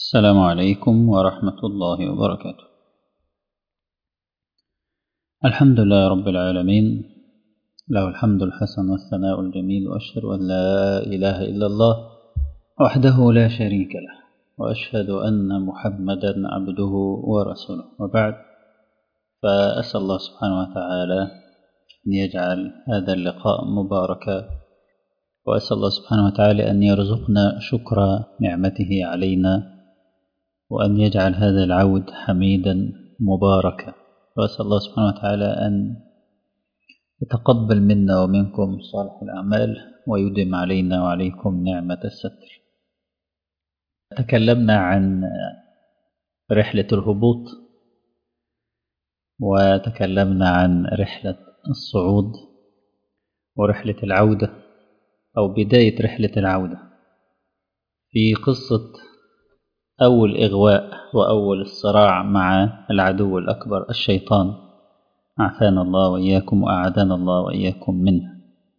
السلام عليكم ورحمة الله وبركاته الحمد لله رب العالمين له الحمد الحسن والثناء الجميل وأشهد أن لا إله إلا الله وحده لا شريك له وأشهد أن محمدا عبده ورسوله وبعد فأسأل الله سبحانه وتعالى أن يجعل هذا اللقاء مباركا وأسأل الله سبحانه وتعالى أن يرزقنا شكر نعمته علينا وأن يجعل هذا العود حميدا مباركا وأسأل الله سبحانه وتعالى أن يتقبل منا ومنكم صالح الأعمال ويدم علينا وعليكم نعمة الستر تكلمنا عن رحلة الهبوط وتكلمنا عن رحلة الصعود ورحلة العودة أو بداية رحلة العودة في قصة أول إغواء وأول الصراع مع العدو الأكبر الشيطان عافانا الله وإياكم وأعاذنا الله وإياكم منه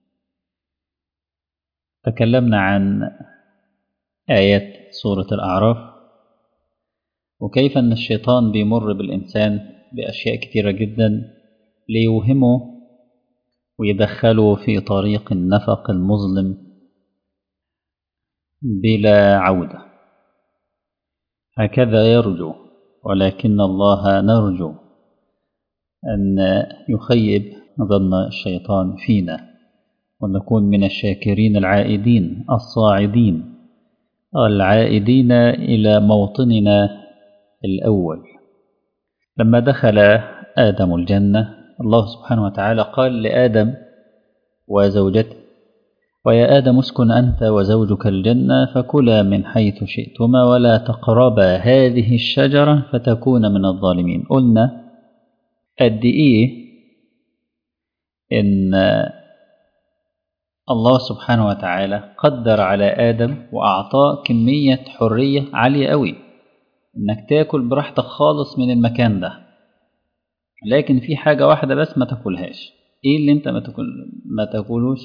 تكلمنا عن آيات سورة الأعراف وكيف أن الشيطان بيمر بالإنسان بأشياء كثيرة جدا ليوهمه ويدخله في طريق النفق المظلم بلا عودة هكذا يرجو ولكن الله نرجو أن يخيب ظن الشيطان فينا ونكون من الشاكرين العائدين الصاعدين العائدين إلى موطننا الأول لما دخل آدم الجنة الله سبحانه وتعالى قال لآدم وزوجته ويا آدم اسكن أنت وزوجك الجنة فكلا من حيث شئتما ولا تقربا هذه الشجرة فتكون من الظالمين قلنا قد إيه إن الله سبحانه وتعالى قدر على آدم وأعطاه كمية حرية عالية قوي إنك تاكل براحتك خالص من المكان ده لكن في حاجة واحدة بس ما تاكلهاش إيه اللي أنت ما تاكل ما تاكلوش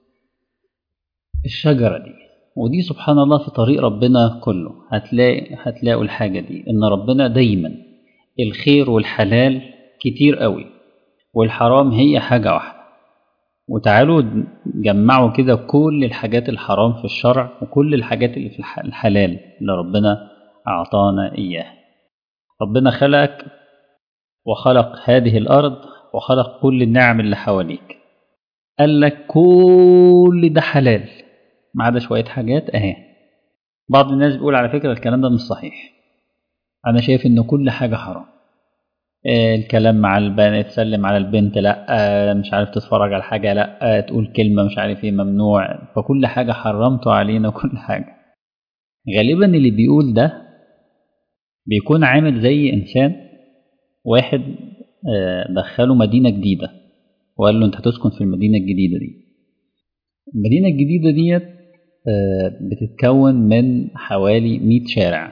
الشجرة دي ودي سبحان الله في طريق ربنا كله هتلاقي هتلاقوا الحاجة دي إن ربنا دايما الخير والحلال كتير قوي والحرام هي حاجة واحدة وتعالوا جمعوا كده كل الحاجات الحرام في الشرع وكل الحاجات اللي في الحلال اللي ربنا أعطانا إياها ربنا خلقك وخلق هذه الأرض وخلق كل النعم اللي حواليك قال لك كل ده حلال ما عدا شوية حاجات أهي بعض الناس بيقول على فكرة الكلام ده مش صحيح أنا شايف إن كل حاجة حرام الكلام مع البنت تسلم على البنت لا مش عارف تتفرج على حاجة لا تقول كلمة مش عارف ايه ممنوع فكل حاجة حرمته علينا كل حاجة غالبا اللي بيقول ده بيكون عامل زي إنسان واحد دخله مدينة جديدة وقال له انت هتسكن في المدينة الجديدة دي المدينة الجديدة ديت بتتكون من حوالي 100 شارع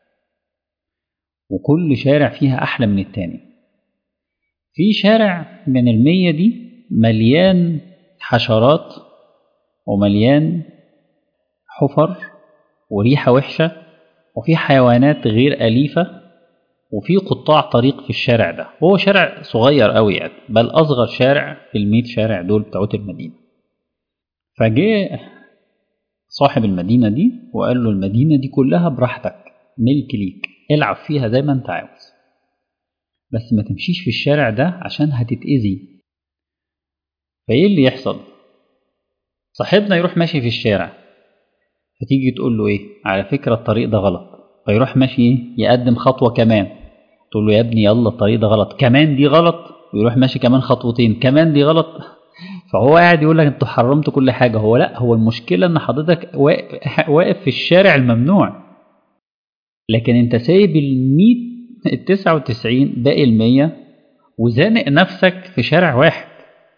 وكل شارع فيها أحلى من التاني في شارع من المية دي مليان حشرات ومليان حفر وريحة وحشة وفي حيوانات غير أليفة وفي قطاع طريق في الشارع ده وهو شارع صغير قوي يعني بل أصغر شارع في الميت شارع دول بتوعت المدينة فجاء صاحب المدينة دي وقال له المدينة دي كلها براحتك ملك ليك العب فيها زي ما انت عاوز بس ما تمشيش في الشارع ده عشان هتتأذي فايه اللي يحصل صاحبنا يروح ماشي في الشارع فتيجي تقول له ايه على فكرة الطريق ده غلط فيروح ماشي يقدم خطوة كمان تقول له يا ابني يلا الطريق ده غلط كمان دي غلط ويروح ماشي كمان خطوتين كمان دي غلط فهو قاعد يقول لك انتوا حرمتوا كل حاجة هو لا هو المشكلة ان حضرتك واقف في الشارع الممنوع لكن انت سايب المية التسعة وتسعين باقي المية وزانق نفسك في شارع واحد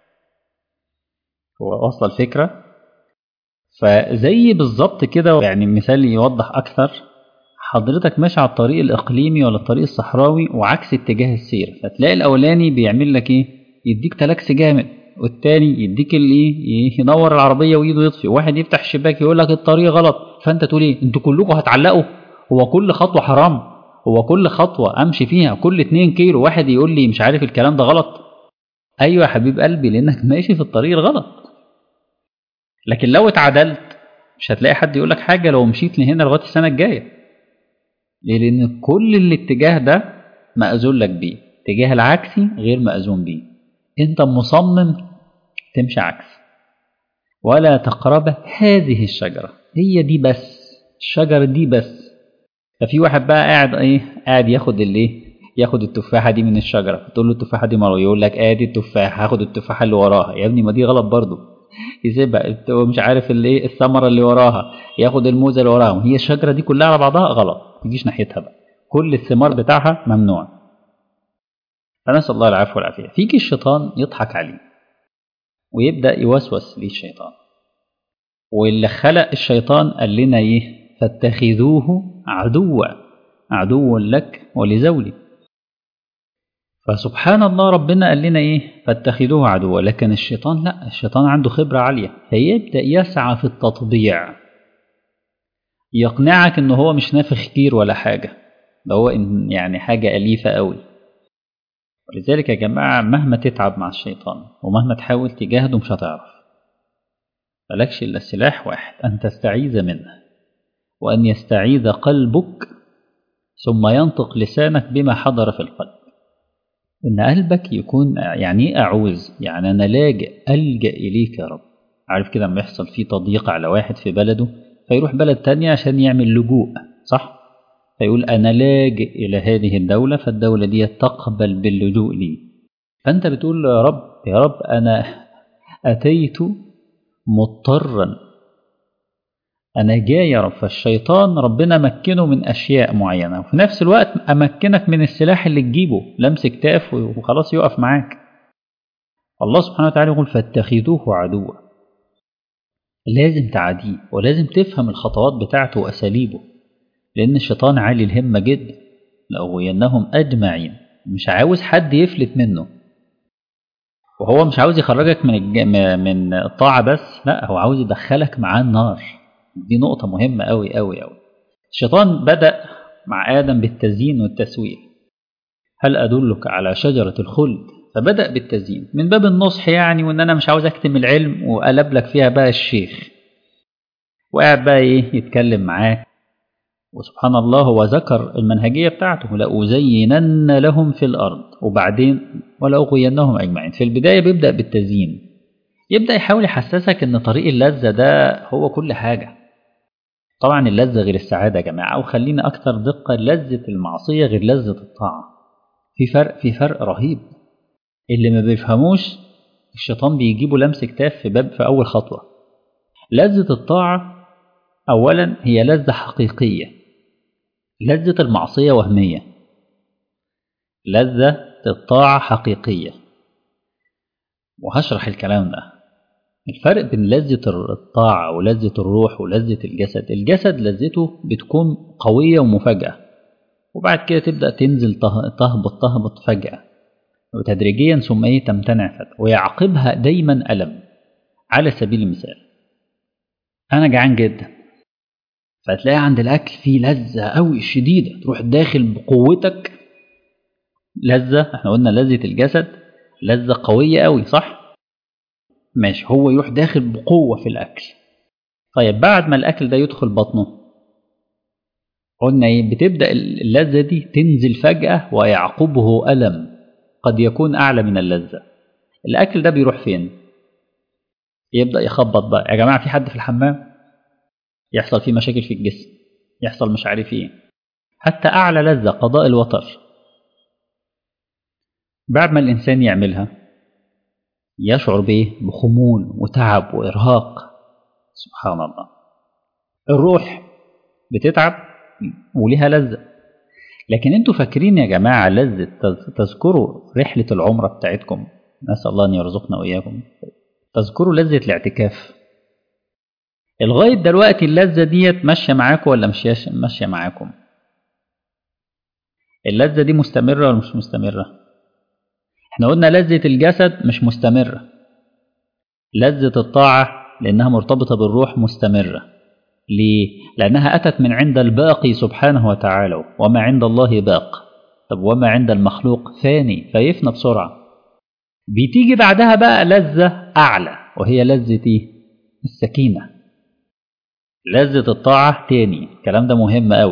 هو وصل الفكرة فزي بالظبط كده يعني مثال يوضح أكثر حضرتك ماشي على الطريق الإقليمي ولا الطريق الصحراوي وعكس اتجاه السير فتلاقي الأولاني بيعمل لك إيه يديك تلاكس جامد والتاني يديك الايه ينور العربيه وايده يطفي واحد يفتح الشباك يقول لك الطريق غلط فانت تقول ايه انتوا كلكم هتعلقوا هو كل خطوة حرام هو كل خطوة أمشي فيها كل 2 كيلو واحد يقول لي مش عارف الكلام ده غلط أيوة يا حبيب قلبي لأنك ماشي في الطريق الغلط لكن لو اتعدلت مش هتلاقي حد يقول لك حاجة لو مشيت لهنا لغاية السنة الجاية ليه؟ لأن كل الاتجاه ده مأذون لك بيه الاتجاه العكسي غير مأذون بيه أنت مصمم تمشي عكس ولا تقرب هذه الشجرة هي دي بس الشجرة دي بس ففي واحد بقى قاعد ايه قاعد ياخد الايه ياخد التفاحة دي من الشجرة تقول له التفاحة دي مروة يقول لك ادي التفاحة هاخد التفاحة اللي وراها يا ابني ما دي غلط برضه يسيبها مش عارف الايه الثمرة اللي وراها ياخد الموزة اللي وراها هي الشجرة دي كلها على بعضها غلط ما تجيش ناحيتها بقى كل الثمار بتاعها ممنوع فنسأل الله العفو والعافية فيجي الشيطان يضحك عليه ويبدأ يوسوس ليه الشيطان واللي خلق الشيطان قال لنا ايه فاتخذوه عدوا عدو لك ولزولي فسبحان الله ربنا قال لنا ايه فاتخذوه عدوا لكن الشيطان لا الشيطان عنده خبرة عالية فيبدأ يسعى في التطبيع يقنعك ان هو مش نافخ كتير ولا حاجة ده هو إن يعني حاجة أليفة قوي ولذلك يا جماعة مهما تتعب مع الشيطان ومهما تحاول تجاهده مش هتعرف ملكش إلا سلاح واحد أن تستعيذ منه وأن يستعيذ قلبك ثم ينطق لسانك بما حضر في القلب إن قلبك يكون يعني إيه أعوذ يعني أنا لاجئ ألجأ إليك يا رب عارف كده لما يحصل فيه تضييق على واحد في بلده فيروح بلد تانية عشان يعمل لجوء صح فيقول أنا لاجئ إلى هذه الدولة فالدولة دي تقبل باللجوء لي فأنت بتقول يا رب يا رب أنا أتيت مضطرا أنا جاي يا رب فالشيطان ربنا مكنه من أشياء معينة وفي نفس الوقت أمكنك من السلاح اللي تجيبه لمس كتاف وخلاص يقف معاك الله سبحانه وتعالى يقول فاتخذوه عدوا لازم تعاديه ولازم تفهم الخطوات بتاعته وأساليبه لأن الشيطان عالي الهمة جدا لأغوينهم أجمعين مش عاوز حد يفلت منه وهو مش عاوز يخرجك من الج... من الطاعة بس لا هو عاوز يدخلك معاه النار دي نقطة مهمة أوي أوي أوي الشيطان بدأ مع آدم بالتزيين والتسوير هل أدلك على شجرة الخلد فبدأ بالتزيين من باب النصح يعني وإن أنا مش عاوز أكتم العلم وقلب لك فيها بقى الشيخ وقاعد بقى إيه يتكلم معاك وسبحان الله هو ذكر المنهجية بتاعته لأزينن لهم في الأرض وبعدين ولأغوينهم أجمعين في البداية بيبدأ بالتزيين يبدأ يحاول يحسسك إن طريق اللذة ده هو كل حاجة طبعا اللذة غير السعادة يا جماعة أو خلينا أكثر دقة لذة المعصية غير لذة الطاعة في فرق في فرق رهيب اللي ما بيفهموش الشيطان بيجيبه لمس كتاف في باب في أول خطوة لذة الطاعة أولا هي لذة حقيقية لذة المعصية وهمية لذة الطاعة حقيقية وهشرح الكلام ده الفرق بين لذة الطاعة ولذة الروح ولذة الجسد الجسد لذته بتكون قوية ومفاجأة وبعد كده تبدأ تنزل تهبط تهبط فجأة وتدريجيا ثم ايه تمتنع فجأة ويعقبها دايما ألم على سبيل المثال أنا جعان جدا فتلاقي عند الأكل فيه لذة أوي شديدة تروح داخل بقوتك لذة احنا قلنا لذة الجسد لذة قوية أوي صح؟ ماشي هو يروح داخل بقوة في الأكل طيب بعد ما الأكل ده يدخل بطنه قلنا ايه بتبدأ اللذة دي تنزل فجأة ويعقبه ألم قد يكون أعلى من اللذة الأكل ده بيروح فين؟ يبدأ يخبط بقى يا جماعة في حد في الحمام يحصل فيه مشاكل في الجسم يحصل مش عارف ايه حتى أعلى لذة قضاء الوتر بعد ما الإنسان يعملها يشعر بإيه؟ بخمول وتعب وإرهاق سبحان الله الروح بتتعب وليها لذة لكن انتوا فاكرين يا جماعة لذة تذكروا رحلة العمرة بتاعتكم نسأل الله أن يرزقنا وإياكم تذكروا لذة الاعتكاف لغاية دلوقتي اللذة ديت ماشية معاكم ولا مش ماشية معاكم اللذة دي مستمرة ولا مش مستمرة احنا قلنا لذة الجسد مش مستمرة لذة الطاعة لأنها مرتبطة بالروح مستمرة ليه؟ لأنها أتت من عند الباقي سبحانه وتعالى وما عند الله باق طب وما عند المخلوق ثاني فيفنى بسرعة بتيجي بعدها بقى لذة أعلى وهي لذة إيه؟ السكينة لذة الطاعة تاني الكلام ده مهم قوي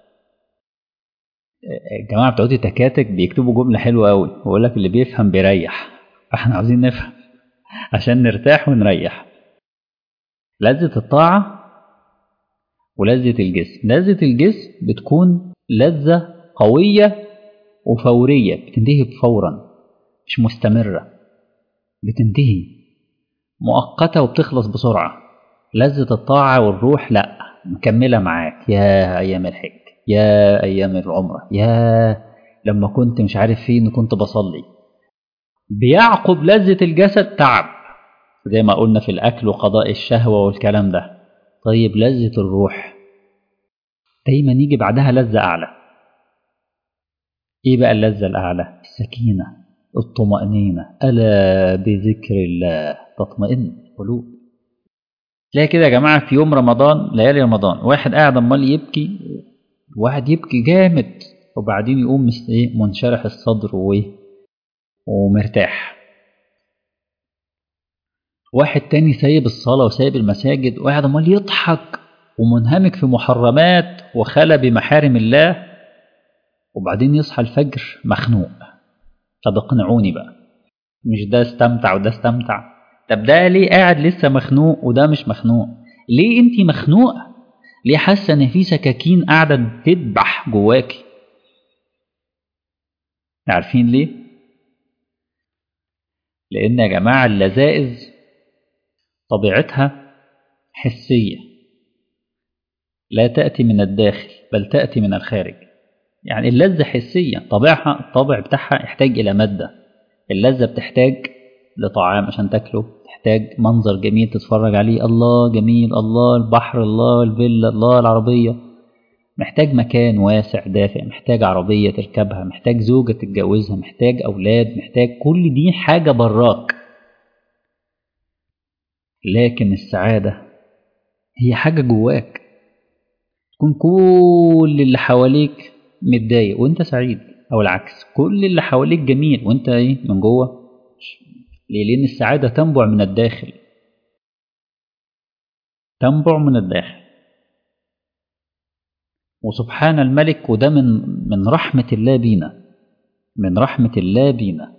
الجماعة بتوع التكاتك بيكتبوا جملة حلوة قوي ويقول لك اللي بيفهم بيريح فاحنا عاوزين نفهم عشان نرتاح ونريح لذة الطاعة ولذة الجسم لذة الجسم بتكون لذة قوية وفورية بتنتهي فورا مش مستمرة بتنتهي مؤقتة وبتخلص بسرعة لذة الطاعة والروح لأ مكملة معاك يا أيام الحج يا أيام العمرة يا لما كنت مش عارف فين كنت بصلي بيعقب لذة الجسد تعب زي ما قلنا في الأكل وقضاء الشهوة والكلام ده طيب لذة الروح دايما يجي بعدها لذة أعلى إيه بقى اللذة الأعلى السكينة الطمأنينة ألا بذكر الله تطمئن القلوب تلاقي كده يا جماعة في يوم رمضان ليالي رمضان واحد قاعد عمال يبكي واحد يبكي جامد وبعدين يقوم ايه منشرح الصدر وايه ومرتاح واحد تاني سايب الصلاة وسايب المساجد وقاعد عمال يضحك ومنهمك في محرمات وخلى بمحارم الله وبعدين يصحى الفجر مخنوق طب اقنعوني بقى مش ده استمتع وده استمتع طب ده ليه قاعد لسه مخنوق وده مش مخنوق ليه انت مخنوقه ليه حاسه ان في سكاكين قاعده تذبح جواكي عارفين ليه لان يا جماعه اللذائذ طبيعتها حسيه لا تاتي من الداخل بل تاتي من الخارج يعني اللذه حسيه طبيعها الطابع بتاعها يحتاج الى ماده اللذه بتحتاج لطعام عشان تاكله تحتاج منظر جميل تتفرج عليه الله جميل الله البحر الله الفيلا الله العربية محتاج مكان واسع دافئ محتاج عربية تركبها محتاج زوجة تتجوزها محتاج أولاد محتاج كل دي حاجة براك لكن السعادة هي حاجة جواك تكون كل اللي حواليك متضايق وانت سعيد او العكس كل اللي حواليك جميل وانت ايه من جوه ليه؟ لأن السعادة تنبع من الداخل تنبع من الداخل وسبحان الملك وده من من رحمة الله بينا من رحمة الله بينا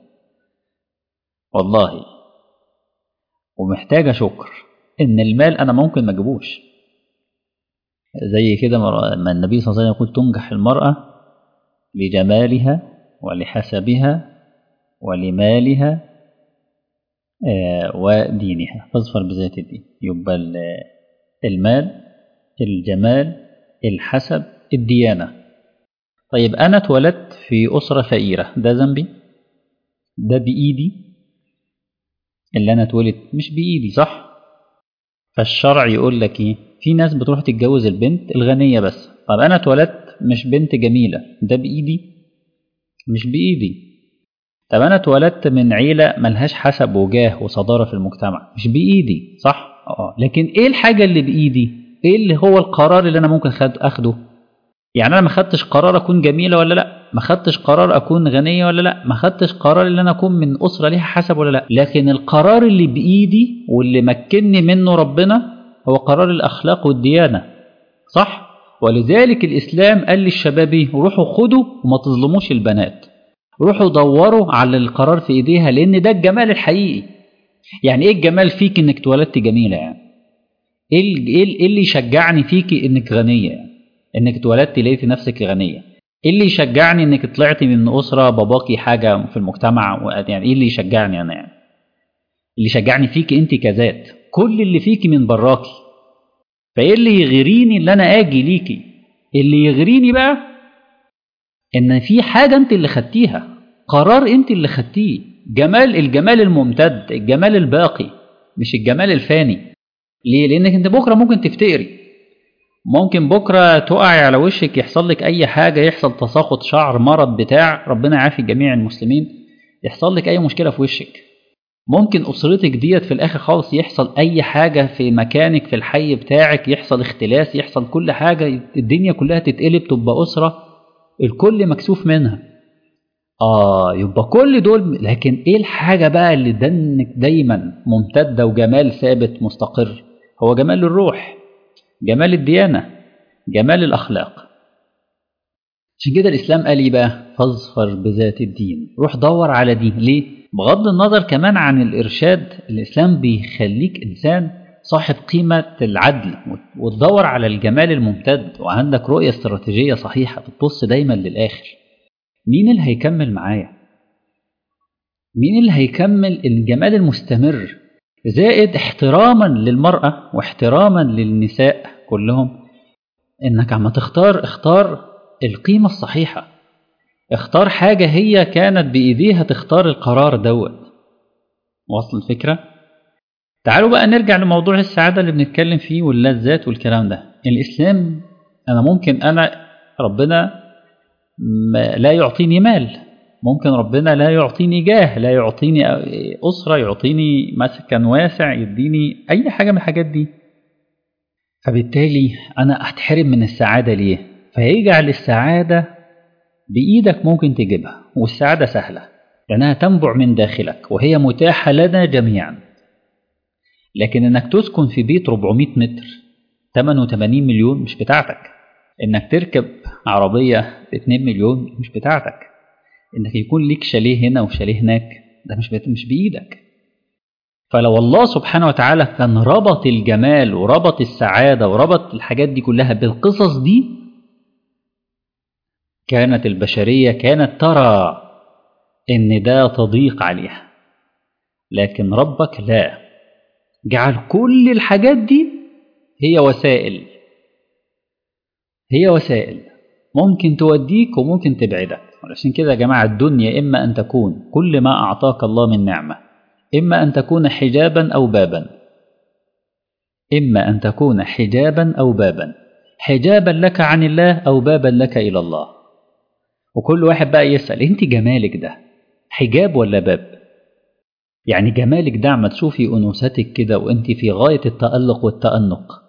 والله ومحتاجة شكر إن المال أنا ممكن ما أجيبوش زي كده ما النبي صلى الله عليه وسلم يقول تنجح المرأة لجمالها ولحسبها ولمالها ودينها فاظفر بذات الدين يبقى المال الجمال الحسب الديانة طيب أنا اتولدت في أسرة فقيرة ده ذنبي ده بإيدي اللي أنا اتولد مش بإيدي صح فالشرع يقول لك إيه في ناس بتروح تتجوز البنت الغنية بس طب أنا اتولدت مش بنت جميلة ده بإيدي مش بإيدي طب انا اتولدت من عيله ملهاش حسب وجاه وصداره في المجتمع مش بايدي صح اه لكن ايه الحاجه اللي بايدي ايه اللي هو القرار اللي انا ممكن خد اخده يعني انا ما خدتش قرار اكون جميله ولا لا ما خدتش قرار اكون غنيه ولا لا ما خدتش قرار ان انا اكون من اسره ليها حسب ولا لا لكن القرار اللي بايدي واللي مكنني منه ربنا هو قرار الاخلاق والديانه صح ولذلك الاسلام قال للشباب روحوا خدوا وما تظلموش البنات روحوا دوروا على القرار في ايديها لان ده الجمال الحقيقي يعني ايه الجمال فيك انك اتولدت جميله يعني ايه ايه اللي يشجعني فيكي انك غنيه يعني انك اتولدت لقيتي نفسك غنيه ايه اللي يشجعني انك طلعتي من اسره باباكي حاجه في المجتمع يعني ايه اللي يشجعني انا يعني اللي يشجعني فيكي انت كذات كل اللي فيكي من براكي فايه اللي يغريني اللي انا اجي ليكي اللي يغريني بقى ان في حاجه انت اللي خدتيها قرار انت اللي خدتيه جمال الجمال الممتد الجمال الباقي مش الجمال الفاني ليه لانك انت بكره ممكن تفتقري ممكن بكره تقعي على وشك يحصل لك اي حاجه يحصل تساقط شعر مرض بتاع ربنا يعافي جميع المسلمين يحصل لك اي مشكله في وشك ممكن أسرتك ديت في الآخر خالص يحصل أي حاجة في مكانك في الحي بتاعك يحصل اختلاس يحصل كل حاجة الدنيا كلها تتقلب تبقى أسرة الكل مكسوف منها آه يبقى كل دول لكن إيه الحاجة بقى اللي دنك دايما ممتدة وجمال ثابت مستقر هو جمال الروح جمال الديانة جمال الأخلاق عشان كده الإسلام قال إيه بقى فاظفر بذات الدين روح دور على دين ليه بغض النظر كمان عن الإرشاد الإسلام بيخليك إنسان صاحب قيمة العدل وتدور على الجمال الممتد وعندك رؤية استراتيجية صحيحة بتبص دايما للآخر مين اللي هيكمل معايا مين اللي هيكمل الجمال المستمر زائد احتراما للمرأة واحتراما للنساء كلهم انك عم تختار اختار القيمة الصحيحة اختار حاجة هي كانت بإيديها تختار القرار دوت وصل الفكرة تعالوا بقى نرجع لموضوع السعادة اللي بنتكلم فيه واللذات والكلام ده الإسلام أنا ممكن أنا ربنا لا يعطيني مال ممكن ربنا لا يعطيني جاه لا يعطيني أسرة يعطيني مسكن واسع يديني أي حاجة من الحاجات دي فبالتالي أنا أتحرم من السعادة ليه فيجعل السعادة بإيدك ممكن تجيبها والسعادة سهلة لأنها تنبع من داخلك وهي متاحة لنا جميعا لكن إنك تسكن في بيت 400 متر 88 مليون مش بتاعتك إنك تركب عربية ب 2 مليون مش بتاعتك إنك يكون ليك شاليه هنا وشاليه هناك ده مش مش بإيدك فلو الله سبحانه وتعالى كان ربط الجمال وربط السعادة وربط الحاجات دي كلها بالقصص دي كانت البشرية كانت ترى إن ده تضيق عليها لكن ربك لا جعل كل الحاجات دي هي وسائل هي وسائل ممكن توديك وممكن تبعدك علشان كده يا جماعة الدنيا إما أن تكون كل ما أعطاك الله من نعمة إما أن تكون حجابا أو بابا إما أن تكون حجابا أو بابا حجابا لك عن الله أو بابا لك إلى الله وكل واحد بقى يسأل أنت جمالك ده حجاب ولا باب يعني جمالك ده عم تشوفي أنوثتك كده وأنت في غاية التألق والتأنق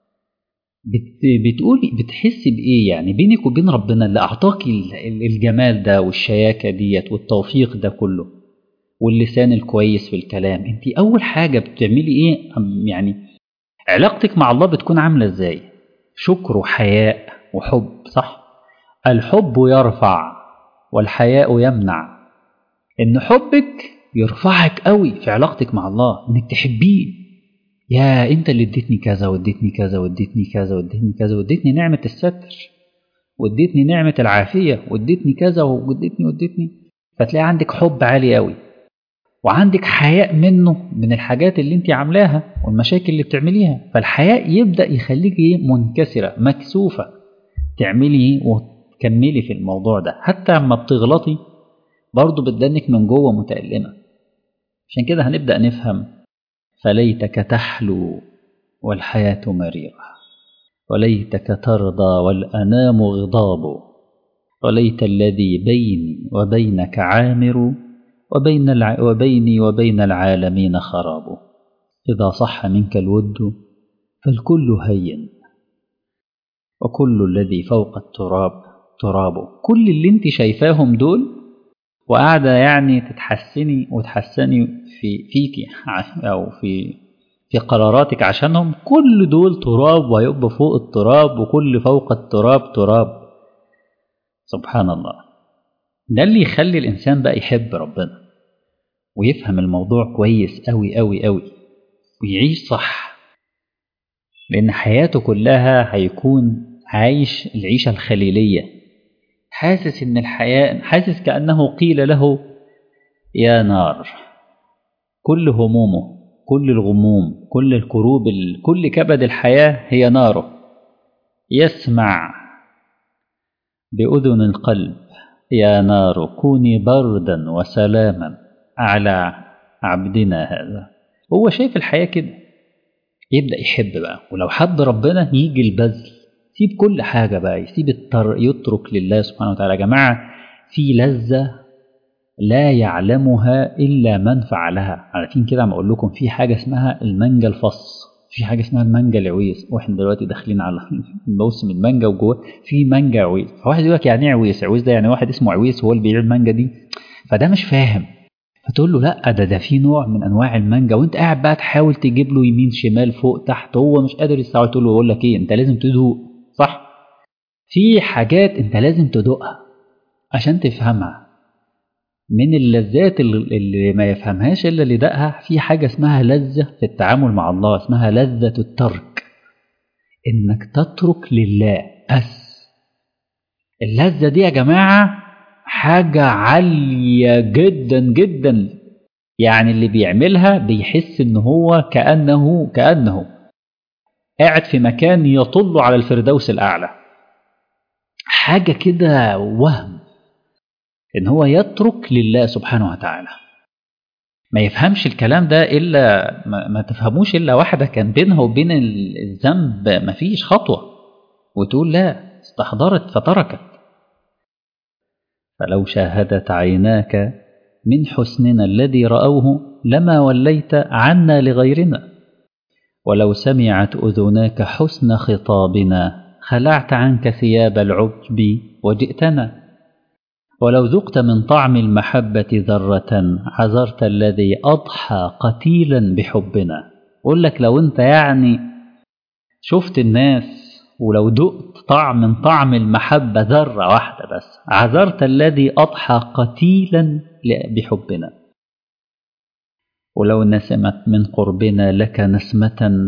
بت بتقولي بتحسي بإيه يعني بينك وبين ربنا اللي أعطاكي الجمال ده والشياكة ديت والتوفيق ده كله واللسان الكويس في الكلام انت اول حاجه بتعملي ايه يعني علاقتك مع الله بتكون عامله ازاي شكر وحياء وحب صح الحب يرفع والحياء يمنع ان حبك يرفعك قوي في علاقتك مع الله انك تحبيه يا انت اللي اديتني كذا واديتني كذا واديتني كذا واديتني كذا واديتني نعمه الستر واديتني نعمه العافيه واديتني كذا واديتني واديتني فتلاقي عندك حب عالي قوي وعندك حياء منه من الحاجات اللي انت عاملاها والمشاكل اللي بتعمليها فالحياء يبدا يخليك ايه منكسره مكسوفه تعملي وتكملي في الموضوع ده حتى لما بتغلطي برضه بتدنك من جوه متألمة عشان كده هنبدأ نفهم فليتك تحلو والحياة مريرة وليتك ترضى والأنام غضاب وليت الذي بيني وبينك عامر وبين الع... وبيني وبين العالمين خراب إذا صح منك الود فالكل هين وكل الذي فوق التراب تراب كل اللي انت شايفاهم دول وقاعدة يعني تتحسني وتحسني في فيكي أو في في قراراتك عشانهم كل دول تراب ويبقى فوق التراب وكل فوق التراب تراب سبحان الله ده اللي يخلي الإنسان بقى يحب ربنا ويفهم الموضوع كويس أوي أوي أوي ويعيش صح لأن حياته كلها هيكون عايش العيشة الخليلية حاسس إن الحياة حاسس كأنه قيل له يا نار كل همومه كل الغموم كل الكروب كل كبد الحياة هي ناره يسمع بأذن القلب يا نار كوني بردا وسلاما على عبدنا هذا هو شايف الحياة كده يبدأ يحب بقى ولو حب ربنا يجي البذل يسيب كل حاجة بقى يسيب التر يترك لله سبحانه وتعالى يا جماعة في لذة لا يعلمها إلا من فعلها عارفين كده عم أقول لكم في حاجة اسمها المانجا الفص في حاجة اسمها المانجا العويس واحنا دلوقتي داخلين على موسم المانجا وجوه في مانجا عويس فواحد يقول لك يعني ايه عويس عويس ده يعني واحد اسمه عويس هو اللي بيبيع المانجا دي فده مش فاهم فتقول له لا ده ده في نوع من انواع المانجا وانت قاعد بقى تحاول تجيب له يمين شمال فوق تحت هو مش قادر يستوعب تقول له بقول لك ايه انت لازم تدوق صح في حاجات انت لازم تدوقها عشان تفهمها من اللذات اللي ما يفهمهاش الا اللي دقها في حاجه اسمها لذه في التعامل مع الله اسمها لذه الترك انك تترك لله بس اللذه دي يا جماعه حاجه عاليه جدا جدا يعني اللي بيعملها بيحس ان هو كانه كانه قاعد في مكان يطل على الفردوس الاعلى حاجه كده وهم ان هو يترك لله سبحانه وتعالى ما يفهمش الكلام ده الا ما, ما تفهموش الا واحده كان بينها وبين الذنب ما فيش خطوه وتقول لا استحضرت فتركت فلو شاهدت عيناك من حسننا الذي راوه لما وليت عنا لغيرنا ولو سمعت اذناك حسن خطابنا خلعت عنك ثياب العجب وجئتنا ولو ذقت من طعم المحبة ذرة عذرت الذي أضحى قتيلا بحبنا أقول لك لو أنت يعني شفت الناس ولو دقت طعم من طعم المحبة ذرة واحدة بس عذرت الذي أضحى قتيلا بحبنا ولو نسمت من قربنا لك نسمة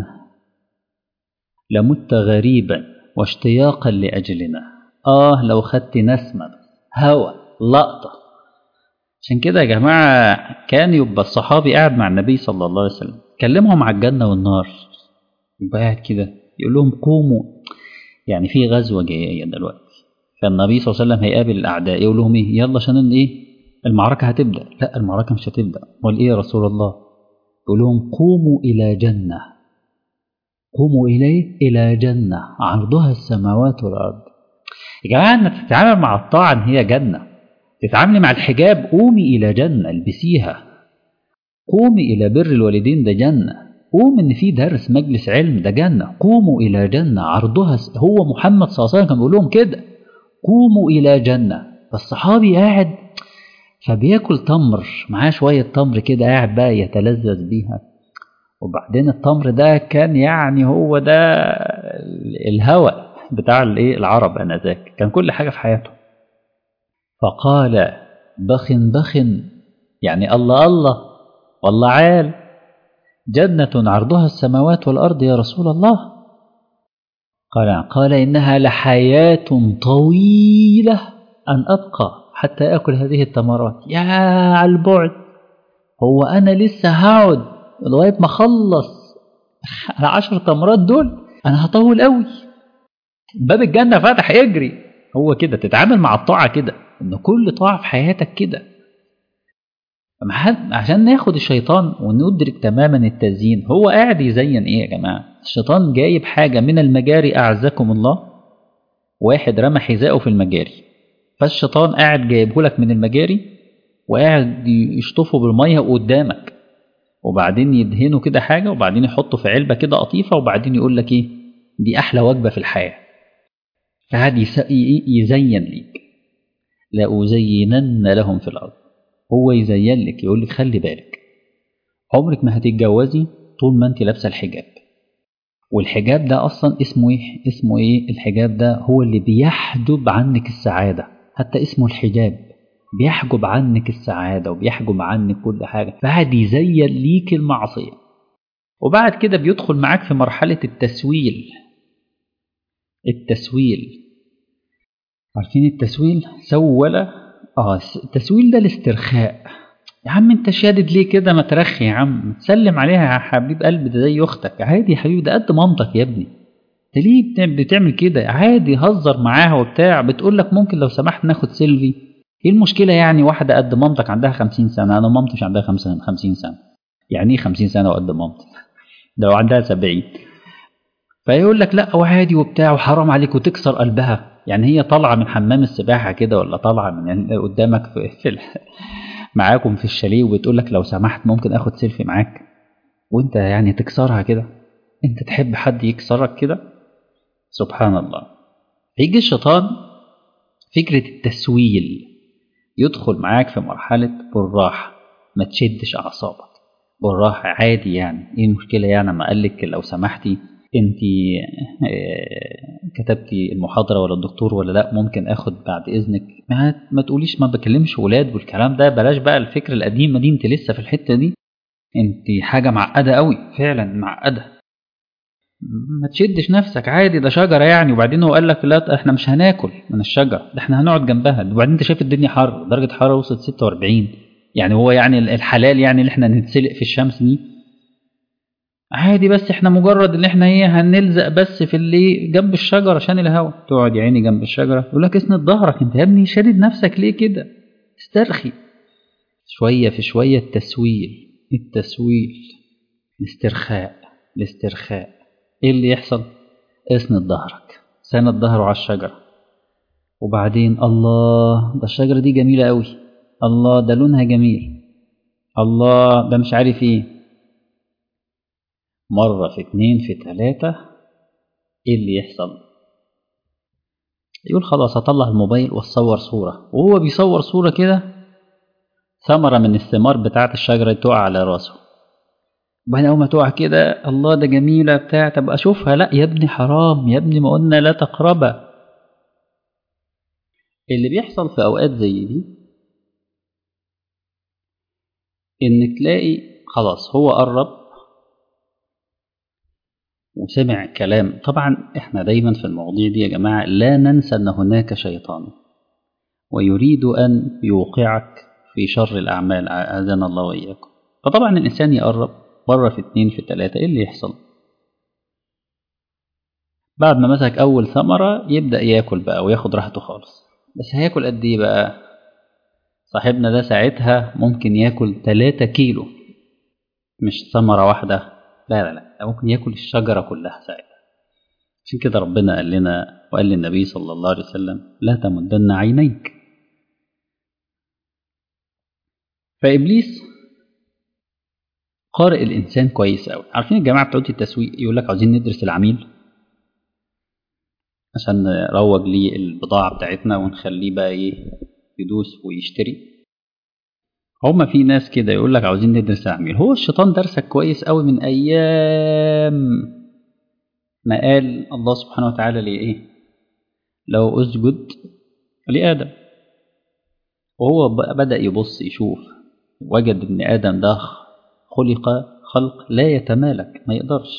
لمت غريبا واشتياقا لأجلنا آه لو خدت نسمة هوى لقطة عشان كده يا جماعة كان يبقى الصحابي قاعد مع النبي صلى الله عليه وسلم كلمهم على الجنة والنار يبقى قاعد كده يقول لهم قوموا يعني في غزوة جاية دلوقتي فالنبي صلى الله عليه وسلم هيقابل الأعداء يقول لهم إيه يلا عشان إيه المعركة هتبدأ لا المعركة مش هتبدأ أمال إيه يا رسول الله يقول لهم قوموا إلى جنة قوموا إليه إلى جنة عرضها السماوات والأرض يا جماعة انك تتعامل مع الطاعة ان هي جنة تتعاملي مع الحجاب قومي إلى جنة البسيها قومي إلى بر الوالدين ده جنة قوم إن في درس مجلس علم ده جنة قوموا إلى جنة عرضها س... هو محمد صلى الله عليه وسلم كان بيقول لهم كده قوموا إلى جنة فالصحابي قاعد فبياكل تمر معاه شوية تمر كده قاعد بقى يتلذذ بيها وبعدين التمر ده كان يعني هو ده الهوى بتاع الايه العرب انذاك كان كل حاجه في حياته فقال بخ بخ يعني الله الله والله عال جنة عرضها السماوات والأرض يا رسول الله قال قال إنها لحياة طويلة أن أبقى حتى أكل هذه التمرات يا على البعد هو أنا لسه هقعد لغاية ما أخلص العشر تمرات دول أنا هطول قوي باب الجنة فتح يجري هو كده تتعامل مع الطاعة كده إن كل طاعة في حياتك كده عشان ناخد الشيطان وندرك تماما التزيين هو قاعد يزين ايه يا جماعة الشيطان جايب حاجة من المجاري أعزكم الله واحد رمى حذاءه في المجاري فالشيطان قاعد جايبه لك من المجاري وقاعد يشطفه بالمية قدامك وبعدين يدهنه كده حاجة وبعدين يحطه في علبة كده قطيفة وبعدين يقول لك ايه دي أحلى وجبة في الحياة فقعد يزين ليك لأزينن لهم في الأرض هو يزين لك يقول لك خلي بالك عمرك ما هتتجوزي طول ما انت لابسه الحجاب والحجاب ده اصلا اسمه ايه اسمه ايه الحجاب ده هو اللي بيحجب عنك السعاده حتى اسمه الحجاب بيحجب عنك السعاده وبيحجب عنك كل حاجه فقعد يزين ليك المعصيه وبعد كده بيدخل معاك في مرحله التسويل التسويل عارفين التسويل سول اه التسويل ده الاسترخاء يا عم انت شادد ليه كده ما ترخي يا عم تسلم عليها يا حبيب قلبي ده زي اختك عادي يا حبيبي ده قد مامتك يا ابني انت ليه بتعمل كده عادي هزر معاها وبتاع بتقول لك ممكن لو سمحت ناخد سيلفي ايه المشكله يعني واحده قد مامتك عندها 50 سنه انا مامتي مش عندها 50 سنه يعني ايه 50 سنه وقد مامتي ده لو عندها 70 فيقول لك لا وعادي وبتاع وحرام عليك وتكسر قلبها يعني هي طالعه من حمام السباحه كده ولا طالعه من قدامك في, في معاكم في الشاليه وبتقول لك لو سمحت ممكن اخد سيلفي معاك وانت يعني تكسرها كده انت تحب حد يكسرك كده سبحان الله يجي الشيطان فكرة التسويل يدخل معاك في مرحلة بالراحة ما تشدش أعصابك بالراحة عادي يعني ايه المشكلة يعني ما قالك لو سمحتي انت كتبتي المحاضرة ولا الدكتور ولا لا ممكن اخد بعد اذنك ما, ما تقوليش ما بكلمش ولاد والكلام ده بلاش بقى الفكرة القديمة دي انت لسه في الحتة دي انت حاجة معقدة قوي فعلا معقدة ما تشدش نفسك عادي ده شجرة يعني وبعدين هو قال لك لا احنا مش هناكل من الشجرة ده احنا هنقعد جنبها وبعدين انت شايف الدنيا حر درجة حرارة وصلت 46 يعني هو يعني الحلال يعني اللي احنا نتسلق في الشمس دي عادي بس احنا مجرد ان احنا ايه هنلزق بس في اللي جنب الشجره عشان الهواء تقعد يا عيني جنب الشجره يقول لك اسند ظهرك انت يا ابني شادد نفسك ليه كده استرخي شويه في شويه التسويل التسويل الاسترخاء الاسترخاء ايه اللي يحصل اسند ظهرك سند ظهره على الشجره وبعدين الله ده الشجره دي جميله قوي الله ده لونها جميل الله ده مش عارف ايه مرة في اتنين في تلاتة ايه اللي يحصل يقول خلاص هطلع الموبايل واصور صورة وهو بيصور صورة كده ثمرة من الثمار بتاعة الشجرة تقع على راسه وبعدين أول ما تقع كده الله ده جميلة بتاع طب أشوفها لا يا ابني حرام يا ابني ما قلنا لا تقربها اللي بيحصل في أوقات زي دي إنك تلاقي خلاص هو قرب وسمع كلام طبعا احنا دايما في المواضيع دي يا جماعة لا ننسى أن هناك شيطان ويريد أن يوقعك في شر الأعمال أعاذنا الله وإياكم فطبعا الإنسان يقرب مرة في اتنين في تلاتة إيه اللي يحصل بعد ما مسك أول ثمرة يبدأ ياكل بقى وياخد راحته خالص بس هياكل قد إيه بقى صاحبنا ده ساعتها ممكن ياكل تلاتة كيلو مش ثمرة واحدة لا لا لا ممكن ياكل الشجرة كلها ساعتها عشان كده ربنا قال لنا وقال للنبي صلى الله عليه وسلم لا تمدن عينيك فإبليس قارئ الإنسان كويس أوي عارفين الجماعة بتوع التسويق يقول لك عاوزين ندرس العميل عشان نروج ليه البضاعة بتاعتنا ونخليه بقى إيه يدوس ويشتري هما في ناس كده يقول لك عاوزين ندرس العميل هو الشيطان درسك كويس قوي من ايام ما قال الله سبحانه وتعالى لايه لو اسجد لادم وهو بدا يبص يشوف وجد ابن ادم ده خلق خلق لا يتمالك ما يقدرش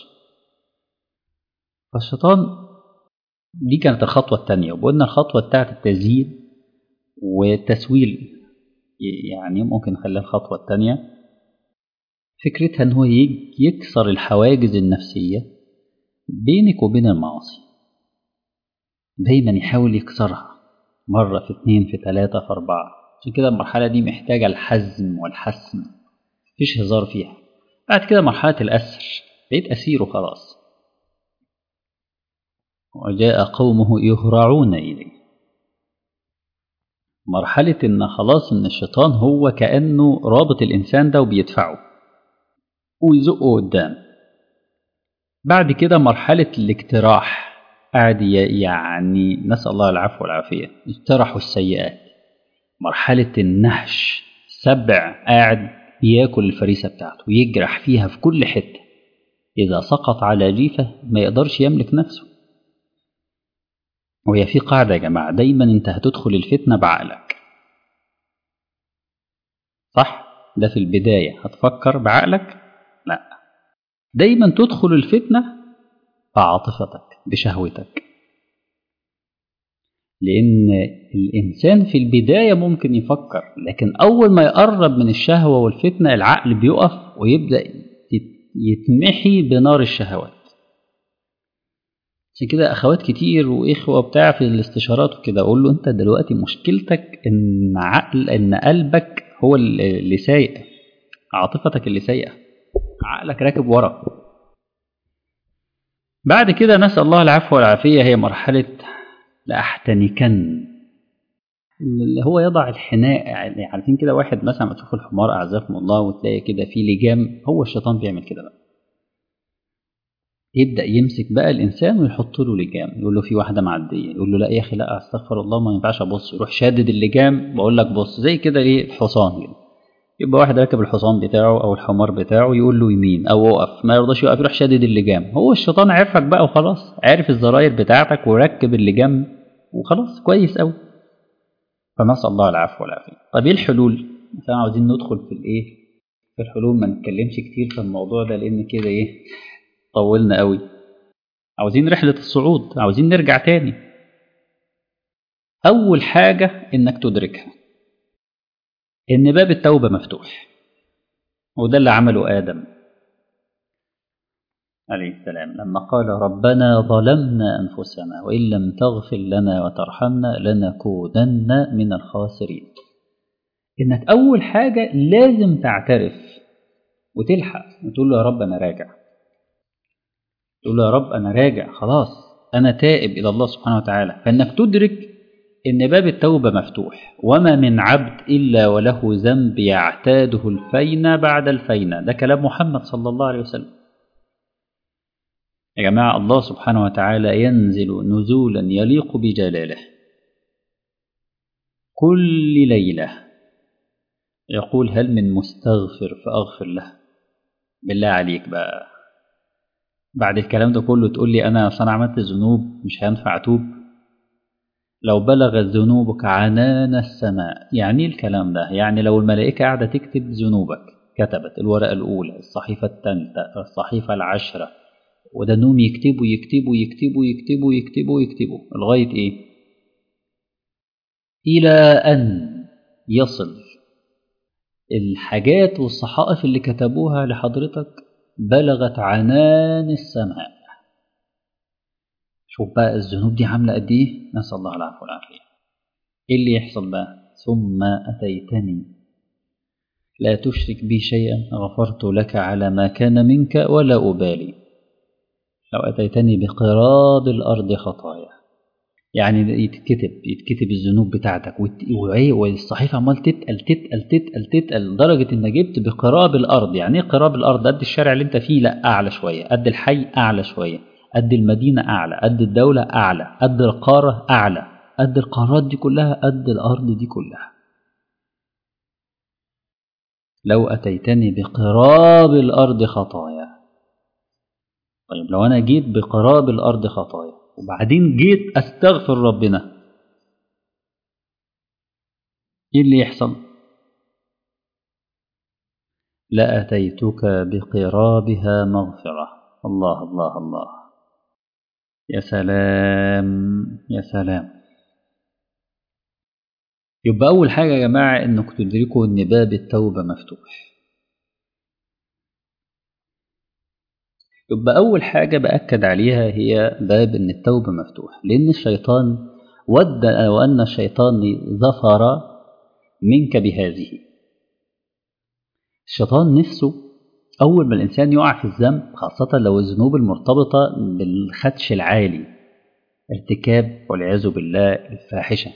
فالشيطان دي كانت الخطوة الثانية وقلنا الخطوة بتاعت التزيين والتسويل يعني ممكن نخليها الخطوة الثانية فكرتها ان هو يكسر الحواجز النفسية بينك وبين المعاصي دايما يحاول يكسرها مرة في اتنين في تلاتة في أربعة عشان كده المرحلة دي محتاجة الحزم والحسم مفيش هزار فيها بعد كده مرحلة الأسر بقيت أسيره خلاص وجاء قومه يهرعون إليه مرحلة إن خلاص إن الشيطان هو كأنه رابط الإنسان ده وبيدفعه ويزقه قدام بعد كده مرحلة الاقتراح قاعد يعني نسأل الله العفو والعافية اجترحوا السيئات مرحلة النهش سبع قاعد بياكل الفريسة بتاعته يجرح فيها في كل حتة إذا سقط على جيفة ما يقدرش يملك نفسه وهي في قاعدة يا جماعة دايما انت هتدخل الفتنة بعقلك صح؟ ده في البداية هتفكر بعقلك؟ لا دايما تدخل الفتنة بعاطفتك بشهوتك لأن الإنسان في البداية ممكن يفكر لكن أول ما يقرب من الشهوة والفتنة العقل بيقف ويبدأ يتمحي بنار الشهوات عشان كده اخوات كتير واخوه بتاع في الاستشارات وكده اقول له انت دلوقتي مشكلتك ان عقل ان قلبك هو اللي سايق عاطفتك اللي سايقه عقلك راكب ورا بعد كده نسال الله العفو والعافيه هي مرحله لاحتنكن اللي هو يضع الحناء يعني عارفين كده واحد مثلا ما تشوف الحمار اعزكم الله وتلاقي كده في لجام هو الشيطان بيعمل كده بقى يبدا يمسك بقى الانسان ويحط له لجام يقول له في واحده معديه يقول له لا يا اخي لا استغفر الله ما ينفعش ابص يروح شادد اللجام بقول لك بص زي كده ايه الحصان كده يبقى واحد راكب الحصان بتاعه او الحمار بتاعه يقول له يمين او وقف ما يرضاش يقف يروح شادد اللجام هو الشيطان عرفك بقى وخلاص عارف الزراير بتاعتك وركب اللجام وخلاص كويس قوي فنسال الله العفو والعافيه طب ايه الحلول مثلا عاوزين ندخل في الايه في الحلول ما نتكلمش كتير في الموضوع ده لان كده ايه طولنا قوي عاوزين رحله الصعود عاوزين نرجع تاني اول حاجه انك تدركها ان باب التوبه مفتوح وده اللي عمله ادم عليه السلام لما قال ربنا ظلمنا انفسنا وان لم تغفر لنا وترحمنا لنكونن من الخاسرين انك اول حاجه لازم تعترف وتلحق وتقول له يا رب انا راجع تقول له يا رب انا راجع خلاص انا تائب الى الله سبحانه وتعالى فانك تدرك ان باب التوبه مفتوح وما من عبد الا وله ذنب يعتاده الفينة بعد الفينة ده كلام محمد صلى الله عليه وسلم يا جماعه الله سبحانه وتعالى ينزل نزولا يليق بجلاله كل ليله يقول هل من مستغفر فاغفر له بالله عليك بقى بعد الكلام ده كله تقول لي انا اصل انا عملت ذنوب مش هينفع اتوب لو بلغت ذنوبك عنان السماء يعني ايه الكلام ده يعني لو الملائكه قاعده تكتب ذنوبك كتبت الورقه الاولى الصحيفه الثالثه الصحيفه العاشره وده نوم يكتبوا يكتبوا يكتبوا يكتبوا يكتبوا يكتبوا لغايه ايه الى ان يصل الحاجات والصحائف اللي كتبوها لحضرتك بلغت عنان السماء شوف بقى الذنوب دي عامله قد ايه نسال الله العفو والعافيه ايه اللي يحصل بقى ثم اتيتني لا تشرك بي شيئا غفرت لك على ما كان منك ولا ابالي لو اتيتني بقراض الارض خطايا يعني يتكتب يتكتب الذنوب بتاعتك والصحيفه عمال تتقل تتقل تتقل تتقل لدرجه ان جبت بقراب الارض يعني ايه قراب الارض قد الشارع اللي انت فيه لا اعلى شويه قد الحي اعلى شويه قد المدينه اعلى قد الدوله اعلى قد القاره اعلى قد القارات دي كلها قد الارض دي كلها لو اتيتني بقراب الارض خطايا طيب لو انا جيت بقراب الارض خطايا وبعدين جيت استغفر ربنا ايه اللي يحصل لاتيتك بقرابها مغفره الله الله الله يا سلام يا سلام يبقى اول حاجه يا جماعه انك تدركوا ان باب التوبه مفتوح يبقى أول حاجة بأكد عليها هي باب إن التوبة مفتوح لأن الشيطان ود وأن الشيطان ظفر منك بهذه الشيطان نفسه أول ما الإنسان يقع في الذنب خاصة لو الذنوب المرتبطة بالخدش العالي ارتكاب والعياذ بالله الفاحشة